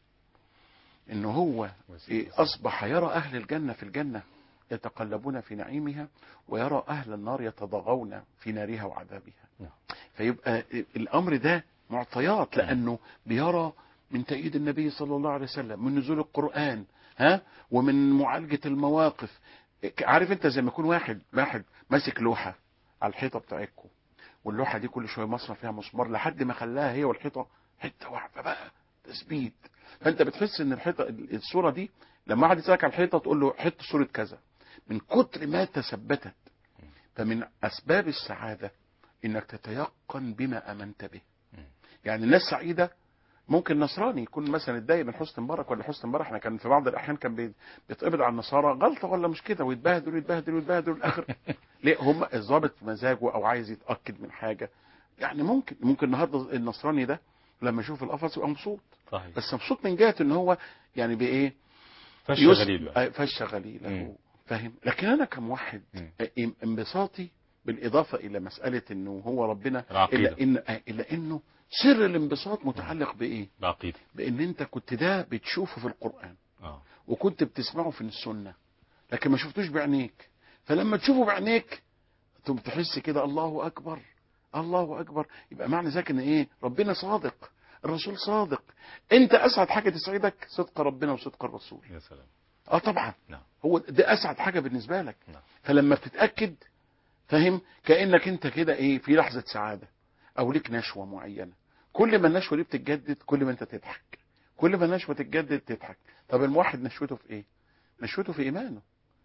ان هو إيه اصبح يرى اهل الجنه في الجنه يتقلبون في نعيمها ويرى اهل النار يتضاغون في نارها وعذابها نعم. فيبقى الامر ده معطيات لانه بيرى من تأييد النبي صلى الله عليه وسلم من نزول القرآن ها ومن معالجة المواقف عارف انت زي ما يكون واحد واحد ماسك لوحة على الحيطة بتاعتكم واللوحة دي كل شوية مصر فيها مسمار لحد ما خلاها هي والحيطة حتة واحدة بقى تثبيت فانت بتحس ان الحيطة الصورة دي لما واحد يسألك على الحيطة تقول له حط صورة كذا من كتر ما تثبتت فمن اسباب السعادة انك تتيقن بما امنت به يعني الناس سعيدة ممكن نصراني يكون مثلا اتضايق من حسني مبارك ولا حسني مبارك احنا كان في بعض الاحيان كان بي- بيتقبض على النصارى غلطه ولا مش كده ويتبهدلوا يتبهدلوا يتبهدلوا الاخر ليه هم الضابط في مزاجه او عايز يتاكد من حاجه يعني ممكن ممكن النهارده النصراني ده لما يشوف القفص يبقى مبسوط صحيح بس مبسوط من جهه ان هو يعني بايه فش يس- غليل بقى آه، فش غليله مم. فاهم لكن انا كموحد مم. آه، انبساطي بالاضافه الى مساله انه هو ربنا العقيدة. الا ان آه، الا انه سر الانبساط متعلق بايه العقيدة بان انت كنت ده بتشوفه في القرآن اه وكنت بتسمعه في السنة لكن ما شفتوش بعينيك فلما تشوفه بعينيك تقوم تحس كده الله اكبر الله اكبر يبقى معنى ذلك ان ايه ربنا صادق الرسول صادق انت اسعد حاجة تسعدك صدق ربنا وصدق الرسول يا سلام اه طبعا نعم هو ده اسعد حاجة بالنسبة لك نعم. فلما بتتأكد فاهم كأنك انت كده ايه في لحظة سعادة او ليك نشوة معينة كل ما النشوة دي بتتجدد كل ما انت تضحك كل ما النشوة تتجدد تضحك طب الموحد نشوته في ايه نشوته في ايمانه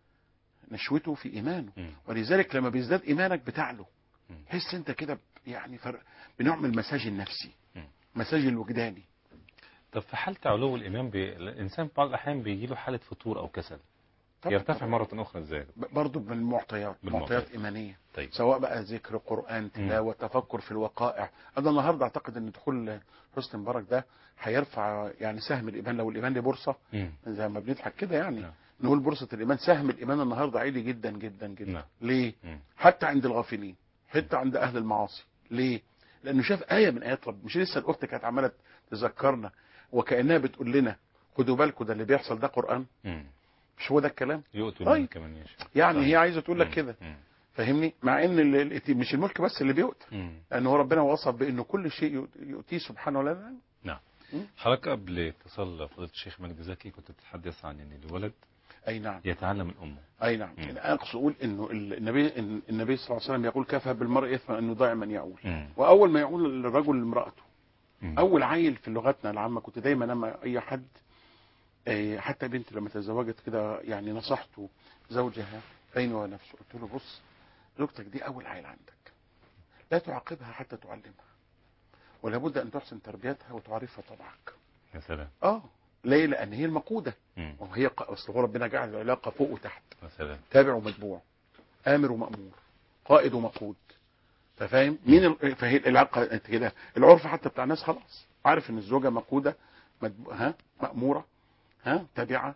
نشوته في ايمانه مم. ولذلك لما بيزداد ايمانك بتعلو مم. تحس انت كده ب- يعني فرق بنوع من المساج النفسي مم. مساج الوجداني طب في حالة علو الإيمان بي... الإنسان في بعض الأحيان بيجي له حالة فتور أو كسل طبعاً- يرتفع طبعاً. مرة أخرى إزاي؟ ب- برضه بالمعطيات بالمعطيات. معطيات ايمانيه طيب سواء بقى ذكر قرآن تلاوة تفكر في الوقائع أنا النهاردة أعتقد أن دخول حسني مبارك ده هيرفع يعني سهم الإيمان لو الإيمان دي بورصة مم. زي ما بنضحك كده يعني نعم. نقول بورصة الإيمان سهم الإيمان النهاردة عالي جدا جدا جدا نعم. ليه؟ مم. حتى عند الغافلين حتى عند أهل المعاصي ليه؟ لأنه شاف آية من آيات رب مش لسه الأخت كانت عمالة تذكرنا وكأنها بتقول لنا خدوا بالكم ده اللي بيحصل ده قرآن مم. مش هو ده الكلام يؤتوا طيب. المال كمان يشاء يعني صحيح. هي عايزة تقول لك مم. كده مم. فاهمني مع ان ال- ال- مش الملك بس اللي بيؤتى مم. لأن هو ربنا وصف بأنه كل شيء يؤ- يؤتيه سبحانه لنا نعم مم. حضرتك قبل اتصال فضيلة الشيخ مجدي زكي كنت بتتحدث عن ان الولد أي نعم يتعلم من امه أي نعم مم. أنا أقصد أقول أنه ال- النبي إن- النبي صلى الله عليه وسلم يقول كفى بالمرء إثما أنه ضاع من يعول مم. وأول ما يعول الرجل لامرأته مم. أول عيل في لغتنا العامة كنت دايما لما أي حد آه، حتى بنت لما تزوجت كده يعني نصحت زوجها بيني ونفسه قلت له بص زوجتك دي أول عيل عندك لا تعاقبها حتى تعلمها ولا بد أن تحسن تربيتها وتعرفها طبعك يا سلام اه ليه لان هي المقوده مم. وهي ق- اصل هو ربنا جعل العلاقه فوق وتحت يا سلام تابع ومتبوع امر ومامور قائد ومقود ففاهم مين ال... فهي العلاقه انت كده العرف حتى بتاع الناس خلاص عارف ان الزوجه مقوده مدبو... ها ماموره ها تابعه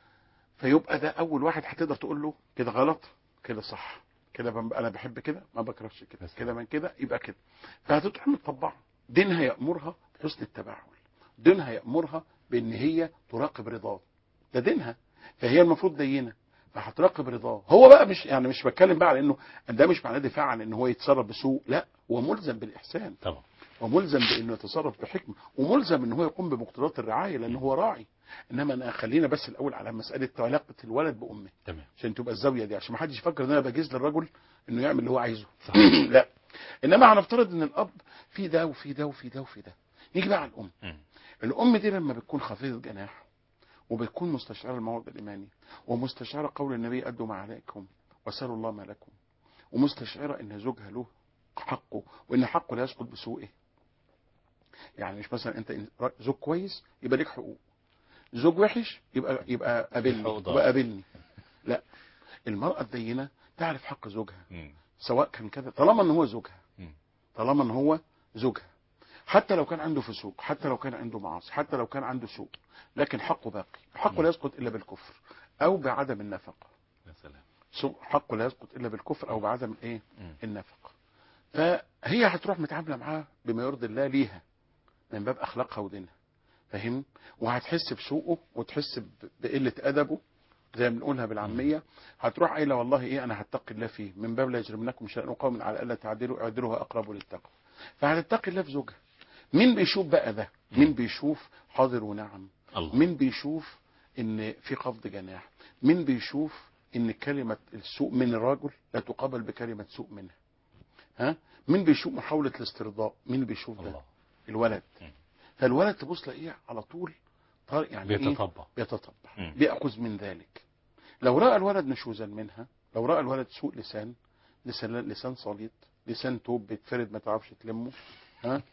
فيبقى ده اول واحد هتقدر تقول له كده غلط كده صح كده بم- انا بحب كده ما بكرهش كده بس. كده من كده يبقى كده فهتروح مطبعه دينها يامرها بحسن التباعل دينها يامرها بان هي تراقب رضاه ده دينها فهي المفروض دينه فهتراقب رضاه هو بقى مش يعني مش بتكلم بقى على انه ده مش معناه دفاع عن ان هو يتصرف بسوء لا وملزم بالاحسان طبعا وملزم بانه يتصرف بحكمه وملزم ان هو يقوم بمقتضيات الرعايه لان هو راعي انما انا خلينا بس الاول على مساله علاقه الولد بامه تمام عشان تبقى الزاويه دي عشان ما حدش يفكر ان انا بجيز للرجل انه يعمل اللي هو عايزه صح. لا انما هنفترض ان الاب في ده وفي ده وفي ده وفي ده نيجي بقى على الام مم. الام دي لما بتكون خفيضه جناح وبتكون مستشعره الموعظ الايماني ومستشعره قول النبي ادوا ما عليكم وسالوا الله ما لكم ومستشعره ان زوجها له حقه وان حقه لا يسقط بسوءه يعني مش مثلا انت زوج كويس يبقى ليك حقوق زوج وحش يبقى يبقى قابلني حقوق ضعف. يبقى قابلني لا المرأة الدينة تعرف حق زوجها مم. سواء كان كذا طالما ان هو زوجها مم. طالما ان هو زوجها حتى لو كان عنده فسوق حتى لو كان عنده معاصي حتى لو كان عنده سوء لكن حقه باقي حقه لا يسقط الا بالكفر او بعدم النفقه يا سلام سوء حقه لا يسقط الا بالكفر او بعدم الايه مم. النفقه فهي هتروح متعامله معاه بما يرضي الله ليها من باب اخلاقها ودينها فاهم وهتحس بسوءه وتحس ب- بقله ادبه زي ما بنقولها بالعاميه هتروح قايله والله ايه انا هتقي الله فيه من باب لا يجرمنكم شأن قوم على الا تعدلوا اعدلوا هو اقرب للتقوى فهتتقي الله في زوجها مين بيشوف بقى ده مين بيشوف حاضر ونعم الله مين بيشوف ان في خفض جناح مين بيشوف ان كلمة السوء من الرجل لا تقابل بكلمة سوء منها ها مين بيشوف محاولة الاسترضاء مين بيشوف ده الله الولد مم. فالولد تبص تلاقيه على طول طار يعني إيه؟ بيتطبع بيتطبع مم. بيأخذ من ذلك لو رأى الولد نشوزا منها لو رأى الولد سوء لسان لسان لسان صليط لسان توب بيتفرد ما تعرفش تلمه ها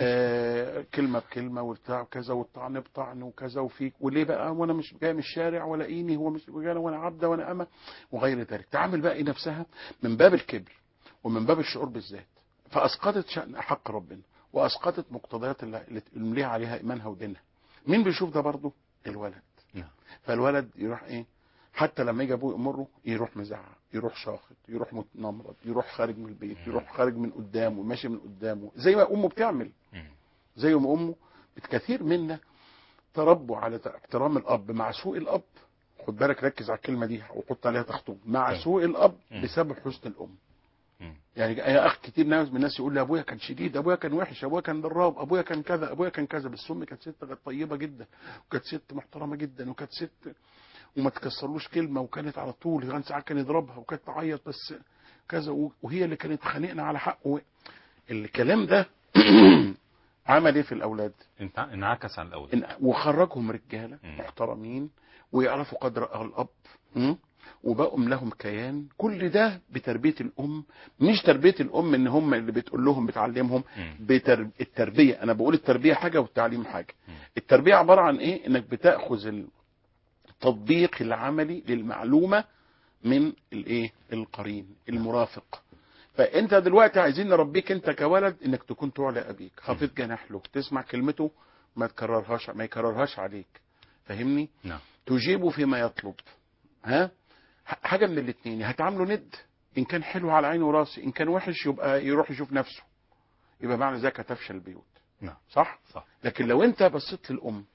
آه كلمه بكلمه وبتاع وكذا والطعن بطعن وكذا وفيك وليه بقى وانا مش جاي من الشارع ولا ايني هو مش جاي وانا عبده وانا امه وغير ذلك تعامل بقى إيه نفسها من باب الكبر ومن باب الشعور بالذات فاسقطت شان حق ربنا واسقطت مقتضيات اللي اللي ليها عليها ايمانها ودينها مين بيشوف ده برضه الولد نعم. فالولد يروح ايه حتى لما يجي ابوه يامره يروح مزعق يروح شاخط يروح متنمرض يروح خارج من البيت يروح خارج من قدامه ماشي من قدامه زي ما امه بتعمل مم. زي ما امه كثير منا تربوا على احترام الاب مع سوء الاب خد بالك ركز على الكلمه دي وحط عليها تخطوط مع طيب. سوء الاب مم. بسبب حسن الام مم. يعني يا اخ كتير ناس من الناس يقول لي ابويا كان شديد ابويا كان وحش ابويا كان ضراب ابويا كان كذا ابويا كان كذا بس امي كانت ست كانت طيبه جدا وكانت ست محترمه جدا وكانت ست وما تكسرلوش كلمه وكانت على طول كان ساعات كان يضربها وكانت تعيط بس كذا و- وهي اللي كانت خانقنا على حقه الكلام ده عمل ايه في الاولاد انت انعكس على الاول إن- وخرجهم رجاله مم. محترمين ويعرفوا قدر الاب م? وبقوا لهم كيان كل ده بتربيه الام مش تربيه الام ان هم اللي بتقول لهم بتعلمهم مم. بتر... التربيه انا بقول التربيه حاجه والتعليم حاجه مم. التربيه عباره عن ايه انك بتاخذ التطبيق العملي للمعلومه من الايه القرين المرافق فانت دلوقتي عايزين نربيك انت كولد انك تكون تعلى ابيك خفيض جناح له تسمع كلمته ما تكررهاش ما يكررهاش عليك فاهمني نعم تجيبه فيما يطلب ها ح- حاجه من الاثنين هتعامله ند ان كان حلو على عيني وراسي ان كان وحش يبقى يروح يشوف نفسه يبقى معنى ذلك هتفشل البيوت نعم صح صح لكن لو انت بصيت للام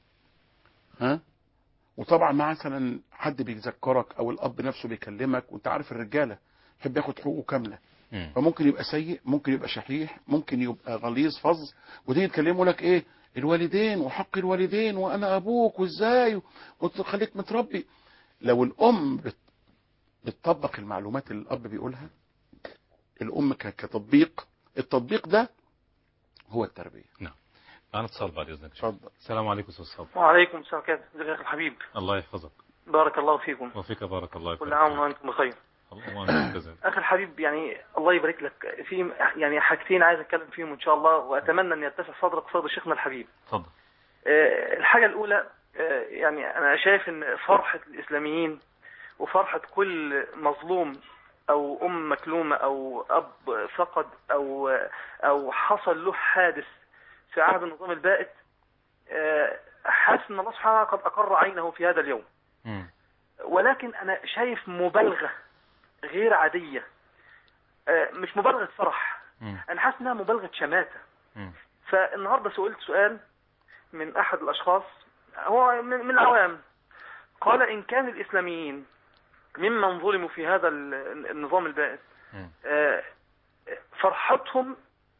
ها وطبعا مثلا حد بيذكرك او الاب نفسه بيكلمك وانت عارف الرجاله يحب ياخد حقوقه كامله مم. فممكن يبقى سيء ممكن يبقى شحيح ممكن يبقى غليظ فظ وتيجي تكلمه لك ايه الوالدين وحق الوالدين وانا ابوك وازاي وتخليك متربي لو الام بت- بتطبق المعلومات اللي الاب بيقولها الام ك- كتطبيق التطبيق ده هو التربيه انا اتصال بعد اذنك شيخ. اتفضل السلام عليكم استاذ صبري وعليكم السلام ورحمة الله ازيك يا الحبيب الله يحفظك بارك الله فيكم وفيك بارك الله كل فيك عام وانتم بخير الله وانت كذلك اخي الحبيب يعني الله يبارك لك في يعني حاجتين عايز اتكلم فيهم ان شاء الله واتمنى ان يتسع صدرك صدر شيخنا الحبيب اتفضل آه، الحاجة الأولى آه، يعني أنا شايف إن فرحة الإسلاميين وفرحة كل مظلوم أو أم مكلومة أو أب فقد أو أو حصل له حادث في عهد النظام البائد آه، حاسس إن الله سبحانه وتعالى قد أقر عينه في هذا اليوم مم. ولكن أنا شايف مبالغة غير عادية آه، مش مبالغة فرح مم. أنا حاسس إنها مبالغة شماتة مم. فالنهارده سئلت سؤال من احد الاشخاص هو من من العوام قال ان كان الاسلاميين ممن ظلموا في هذا ال- النظام البائس مم. آه، فرحتهم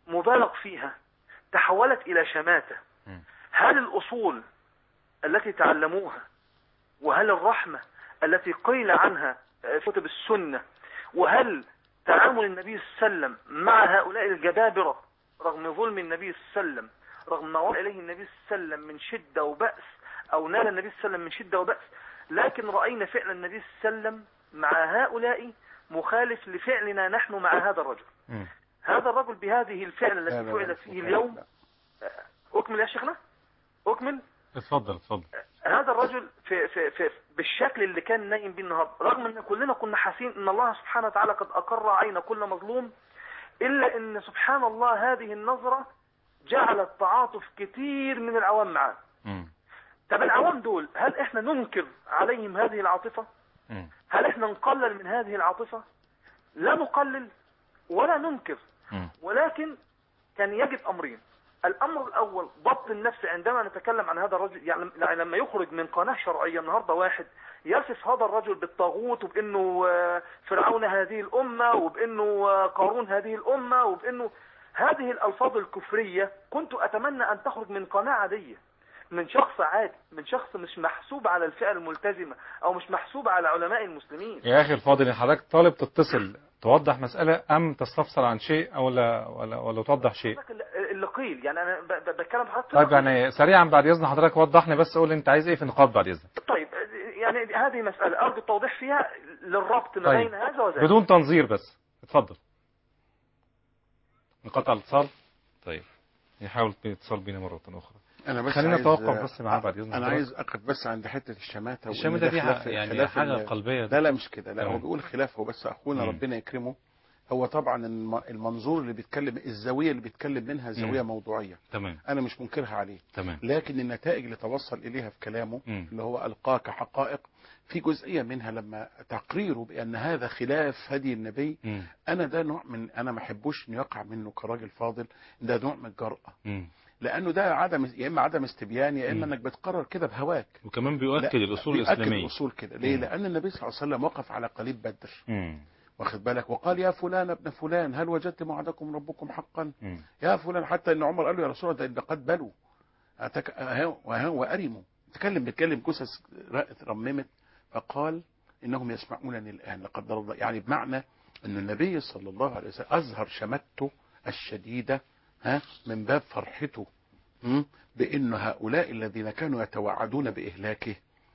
مبالغ فيها تحولت إلى شماتة مم. هل الأصول التي تعلموها وهل الرحمة التي قيل عنها في كتب السنة وهل تعامل النبي صلى الله عليه وسلم مع هؤلاء الجبابرة رغم ظلم النبي صلى الله عليه وسلم رغم ما وصل إليه النبي صلى الله عليه وسلم من شدة وبأس أو نال النبي صلى الله عليه وسلم من شدة وبأس لكن رأينا فعل النبي صلى الله عليه وسلم مع هؤلاء مخالف لفعلنا نحن مع هذا الرجل مم. هذا الرجل بهذه الفعل لا، التي لا، لا، فعلت فيه لا، اليوم لا. أكمل يا شيخنا أكمل اتفضل اتفضل هذا الرجل في في في بالشكل اللي كان نايم بيه النهارده رغم ان كلنا كنا حاسين ان الله سبحانه وتعالى قد اقر عين كل مظلوم الا ان سبحان الله هذه النظره جعلت تعاطف كتير من العوام معاه مم. طب العوام دول هل احنا ننكر عليهم هذه العاطفه مم. هل احنا نقلل من هذه العاطفه لا نقلل ولا ننكر مم. ولكن كان يجب امرين الامر الاول ضبط النفس عندما نتكلم عن هذا الرجل يعني يعني لما يخرج من قناه شرعيه النهارده واحد يصف هذا الرجل بالطاغوت وبانه آه، فرعون هذه الامه وبانه آه، قارون هذه الامه وبانه هذه الالفاظ الكفريه كنت اتمنى ان تخرج من قناه عاديه من شخص عادي من شخص مش محسوب على الفئه الملتزمه او مش محسوب على علماء المسلمين يا اخي الفاضل إن حضرتك طالب تتصل توضح مسألة أم تستفسر عن شيء أو ولا ولا, ولا توضح شيء اللي- اللي قيل يعني انا ب- ب- بتكلم حضرتك طيب يعني سريعا بعد إذن حضرتك وضحني بس قول أنت عايز إيه في النقاط بعد إذنك طيب يعني هذه مسألة أرجو التوضيح فيها للربط ما طيب. بين هذا وذاك بدون تنظير بس اتفضل انقطع الاتصال طيب يحاول الاتصال بينا مرة أخرى انا بس خلينا عايز- نتوقف بس معاه بعد إذن انا حضرتك. عايز اقف بس عند حته الشماته وإن الشماتة ده دي خلاف- ح- يعني خلاف حاجة ال- قلبية لا لا مش كده لا تمام. هو بيقول خلاف هو بس اخونا مم. ربنا يكرمه هو طبعا الم- المنظور اللي بيتكلم الزاويه اللي بيتكلم منها زاويه مم. موضوعيه تمام انا مش منكرها عليه تمام لكن النتائج اللي توصل اليها في كلامه مم. اللي هو القاك حقائق في جزئيه منها لما تقريره بان هذا خلاف هدي النبي مم. انا ده نوع من انا ما احبوش انه يقع منه كراجل فاضل ده نوع من الجرأه مم. لانه ده عدم يا اما عدم استبيان يا اما مم. انك بتقرر كده بهواك وكمان بيؤكد لا، الأصول بيأكد الإسلامية الاصول كده ليه مم. لان النبي صلى الله عليه وسلم وقف على قليب بدر مم. واخد بالك وقال يا فلان ابن فلان هل وجدتم وعدكم ربكم حقا مم. يا فلان حتى ان عمر قال له يا رسول الله ده قد بلوا أتك... أها- وها- وارموا تكلم بيتكلم جثث رأت رممت فقال انهم يسمعونني الان لقد ضرب الله يعني بمعنى ان النبي صلى الله عليه وسلم اظهر شمته الشديده ها من باب فرحته م? بان هؤلاء الذين كانوا يتوعدون باهلاكه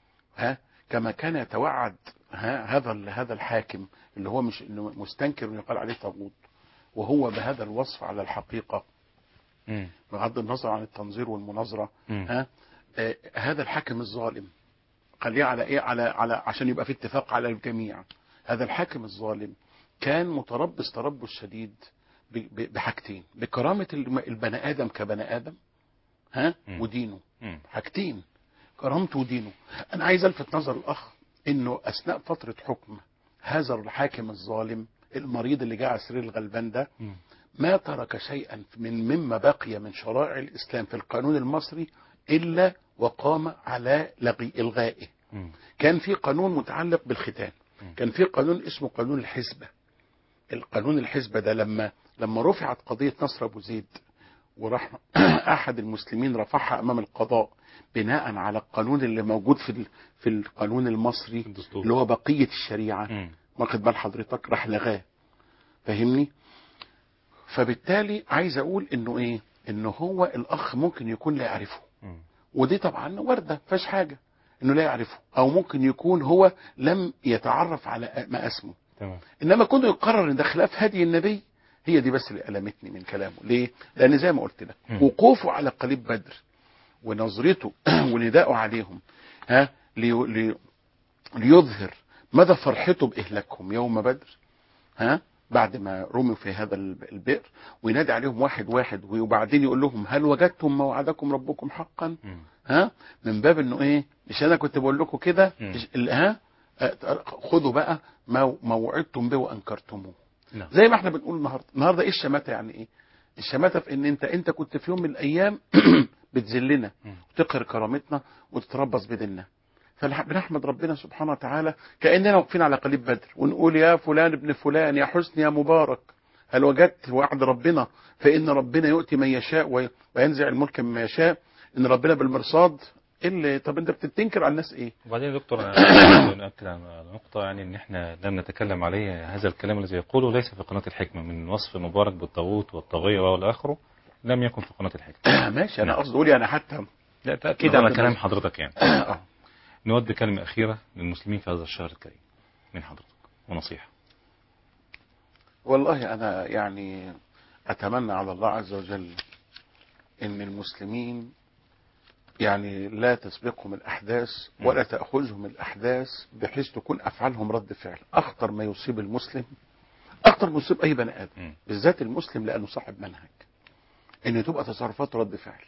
ها كما كان يتوعد ها هذا ال- هذا الحاكم اللي هو مش انه مستنكر انه يقال عليه طاغوت وهو بهذا الوصف على الحقيقه مم. بغض النظر عن التنظير والمناظره مم. ها آه هذا الحاكم الظالم خليه على ايه على على عشان يبقى في اتفاق على الجميع هذا الحاكم الظالم كان متربص تربص شديد ب- ب- بحاجتين بكرامه الم- البني ادم كبني ادم ها مم. ودينه مم. حاجتين كرامته ودينه انا عايز الفت نظر الاخ انه اثناء فتره حكم هذا الحاكم الظالم المريض اللي جاء على سرير الغلبان ده مم. ما ترك شيئا من مما بقي من شرائع الاسلام في القانون المصري الا وقام على لغي الغائه مم. كان في قانون متعلق بالختان مم. كان في قانون اسمه قانون الحزبة القانون الحزبة ده لما لما رفعت قضية نصر أبو زيد وراح أحد المسلمين رفعها أمام القضاء بناء على القانون اللي موجود في ال- في القانون المصري في الدستور. اللي هو بقية الشريعة مم. واخد بال حضرتك راح لغاه فاهمني فبالتالي عايز اقول انه ايه انه هو الاخ ممكن يكون لا يعرفه مم. ودي طبعا وردة فيش حاجة انه لا يعرفه او ممكن يكون هو لم يتعرف على ما اسمه تمام انما كونه يقرر ان ده خلاف هدي النبي هي دي بس اللي ألمتني من كلامه ليه لان زي ما قلت لك مم. وقوفه على قليب بدر ونظرته ونداءه عليهم ها لي لي ليظهر مدى فرحته بإهلاكهم يوم بدر ها بعد ما رموا في هذا الب- البئر وينادي عليهم واحد واحد وبعدين يقول لهم هل وجدتم ما وعدكم ربكم حقا مم. ها من باب انه ايه مش انا كنت بقول لكم كده مم. إيش- ال- ها آه، خدوا بقى ما ما وعدتم به وانكرتموه نعم زي ما احنا بنقول النهارده النهارده ايه الشماته يعني ايه الشماته في ان انت انت كنت في يوم من الايام بتذلنا مم. وتقهر كرامتنا وتتربص بديننا فبنحمد ربنا سبحانه وتعالى كاننا واقفين على قليب بدر ونقول يا فلان ابن فلان يا حسن يا مبارك هل وجدت وعد ربنا فان ربنا يؤتي من يشاء وي- وينزع الملك مما يشاء ان ربنا بالمرصاد إيه اللي طب انت بتنكر على الناس ايه وبعدين يا دكتور أنا نأكد على نقطة يعني إن إحنا لم نتكلم عليه هذا الكلام الذي يقوله ليس في قناة الحكمة من وصف مبارك بالطاغوت والطاغية والى آخره لم يكن في قناة الحكمة ماشي انا نعم. قصدي اقول يعني حتى لا تأكيد على نود كلام بس- حضرتك يعني آه. نود كلمة أخيرة للمسلمين في هذا الشهر الكريم من حضرتك ونصيحة والله انا يعني اتمنى على الله عز وجل ان المسلمين يعني لا تسبقهم الاحداث ولا تاخذهم الاحداث بحيث تكون افعالهم رد فعل اخطر ما يصيب المسلم اخطر ما يصيب اي بني ادم مم. بالذات المسلم لانه صاحب منهج ان تبقى تصرفاته رد فعل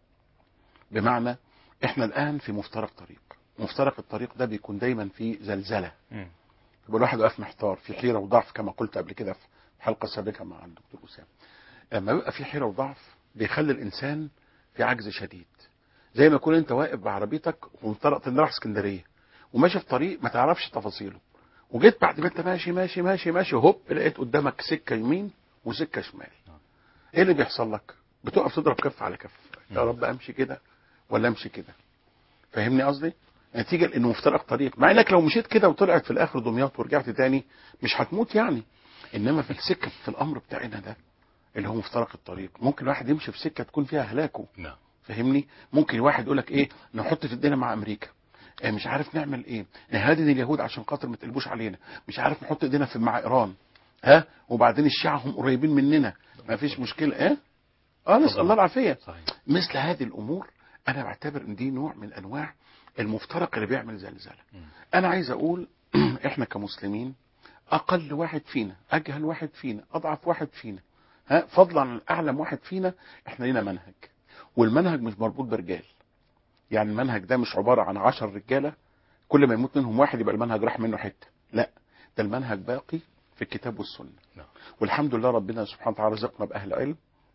بمعنى احنا الان في مفترق طريق مفترق الطريق ده بيكون دايما في زلزله مم. يبقى الواحد واقف محتار في حيره وضعف كما قلت قبل كده في حلقه سابقه مع الدكتور اسامه لما يبقى في حيره وضعف بيخلي الانسان في عجز شديد زي ما يكون انت واقف بعربيتك ومفترق رايح اسكندريه وماشي في طريق ما تعرفش تفاصيله وجيت بعد ما انت ماشي ماشي ماشي ماشي هوب لقيت قدامك سكه يمين وسكه شمال ايه اللي بيحصل لك بتقف تضرب كف على كف يا رب امشي كده ولا امشي كده فاهمني قصدي نتيجه لانه مفترق طريق مع انك لو مشيت كده وطلعت في الاخر دمياط ورجعت تاني مش هتموت يعني انما في السكه في الامر بتاعنا ده اللي هو مفترق الطريق ممكن واحد يمشي في سكه تكون فيها هلاكه نعم فاهمني ممكن واحد يقول لك ايه نحط في ايدينا مع امريكا إيه مش عارف نعمل ايه نهادن اليهود عشان خاطر ما تقلبوش علينا مش عارف نحط ايدينا في مع ايران ها وبعدين الشيعة هم قريبين مننا ما فيش مشكله ايه اه نسال الله العافيه صحيح مثل هذه الامور انا بعتبر ان دي نوع من انواع المفترق اللي بيعمل زلزال مم. انا عايز اقول احنا كمسلمين اقل واحد فينا اجهل واحد فينا اضعف واحد فينا ها فضلا عن اعلم واحد فينا احنا لينا منهج والمنهج مش مربوط برجال يعني المنهج ده مش عباره عن عشر رجاله كل ما يموت منهم واحد يبقى المنهج راح منه حته لا ده المنهج باقي في الكتاب والسنه نعم. والحمد لله ربنا سبحانه وتعالى رزقنا باهل علم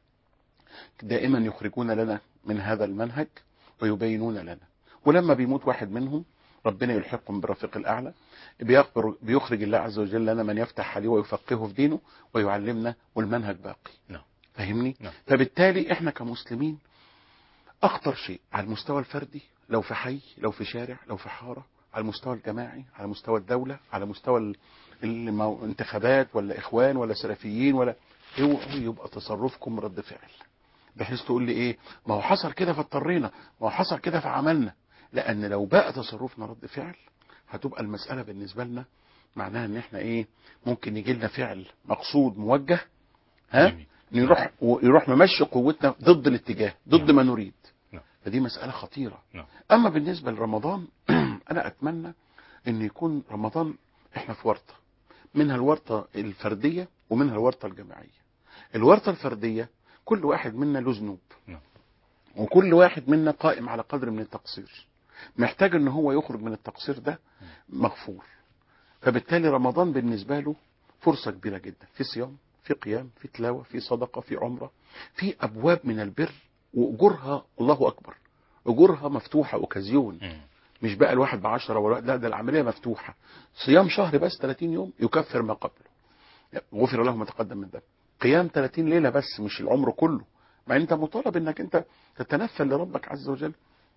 دائما يخرجون لنا من هذا المنهج ويبينون لنا ولما بيموت واحد منهم ربنا يلحقهم بالرفيق الاعلى بيخبر بيخرج الله عز وجل لنا من يفتح عليه ويفقهه في دينه ويعلمنا والمنهج باقي نعم. فاهمني نعم. فبالتالي احنا كمسلمين اخطر شيء على المستوى الفردي لو في حي لو في شارع لو في حاره على المستوى الجماعي على مستوى الدوله على مستوى ال- المو- الانتخابات ولا اخوان ولا سلفيين ولا اوعوا يبقى تصرفكم رد فعل بحيث تقول لي ايه ما هو حصل كده فاضطرينا ما هو حصل كده فعملنا لان لو بقى تصرفنا رد فعل هتبقى المساله بالنسبه لنا معناها ان احنا ايه ممكن يجي لنا فعل مقصود موجه ها جميل. يروح ويروح ممشي قوتنا ضد الاتجاه ضد نعم. ما نريد نعم. فدي مساله خطيره نعم. اما بالنسبه لرمضان انا اتمنى ان يكون رمضان احنا في ورطه منها الورطه الفرديه ومنها الورطه الجماعيه الورطه الفرديه كل واحد منا له ذنوب نعم. وكل واحد منا قائم على قدر من التقصير محتاج ان هو يخرج من التقصير ده مغفور فبالتالي رمضان بالنسبه له فرصه كبيره جدا في صيام في قيام في تلاوه في صدقه في عمره في ابواب من البر واجورها الله اكبر اجورها مفتوحه اوكازيون مم. مش بقى الواحد بعشرة ولا لا ده العملية مفتوحة صيام شهر بس 30 يوم يكفر ما قبله غفر له ما تقدم من ذنب قيام 30 ليلة بس مش العمر كله مع ان انت مطالب انك انت تتنفل لربك عز وجل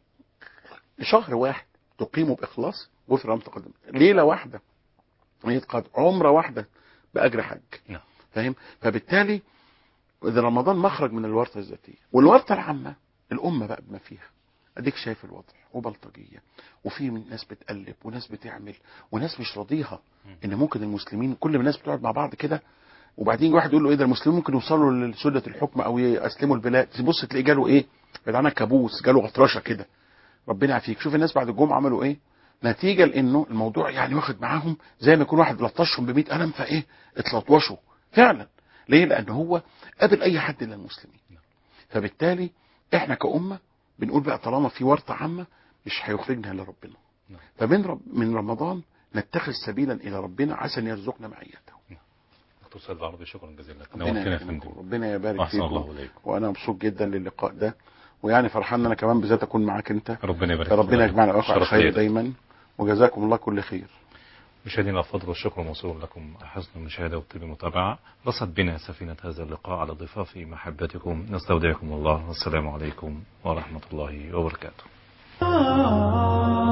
شهر واحد تقيمه بإخلاص غفر له ما تقدم ليلة واحدة يتقاد عمرة واحدة بأجر حج نعم. فاهم فبالتالي إذا رمضان مخرج من الورطة الذاتية والورطة العامة الأمة بقى بما فيها اديك شايف الوضع وبلطجيه وفي من ناس بتقلب وناس بتعمل وناس مش راضيها ان ممكن المسلمين كل الناس بتقعد مع بعض كده وبعدين واحد يقول له ايه ده المسلمين ممكن يوصلوا لسده الحكم او يسلموا البلاد تبص تلاقيه جاله ايه بعد عنك كابوس جاله غطرشه كده ربنا يعافيك شوف الناس بعد الجمعه عملوا ايه نتيجه لانه الموضوع يعني واخد معاهم زي ما يكون واحد لطشهم ب قلم فايه اتلطوشوا فعلا ليه لان هو قابل اي حد الا المسلمين فبالتالي احنا كامه بنقول بقى طالما في ورطه عامه مش هيخرجنا الا ربنا نعم. فمن رب من رمضان نتخذ سبيلا الى ربنا عسى ان يرزقنا معيته دكتور سيد العربي شكرا جزيلا لك ربنا نورتنا يا يكرمكم فندم ربنا يبارك احسن فيكم الله اليكم وانا مبسوط جدا للقاء ده ويعني فرحان ان انا كمان بالذات اكون معاك انت ربنا يبارك ربنا فيك. يجمعنا واخر على شرف خير ليا. دايما وجزاكم الله كل خير مشاهدينا الفضل والشكر موصول لكم حسن المشاهدة والطيب المتابعة رصد بنا سفينة هذا اللقاء على ضفاف محبتكم نستودعكم الله والسلام عليكم ورحمة الله وبركاته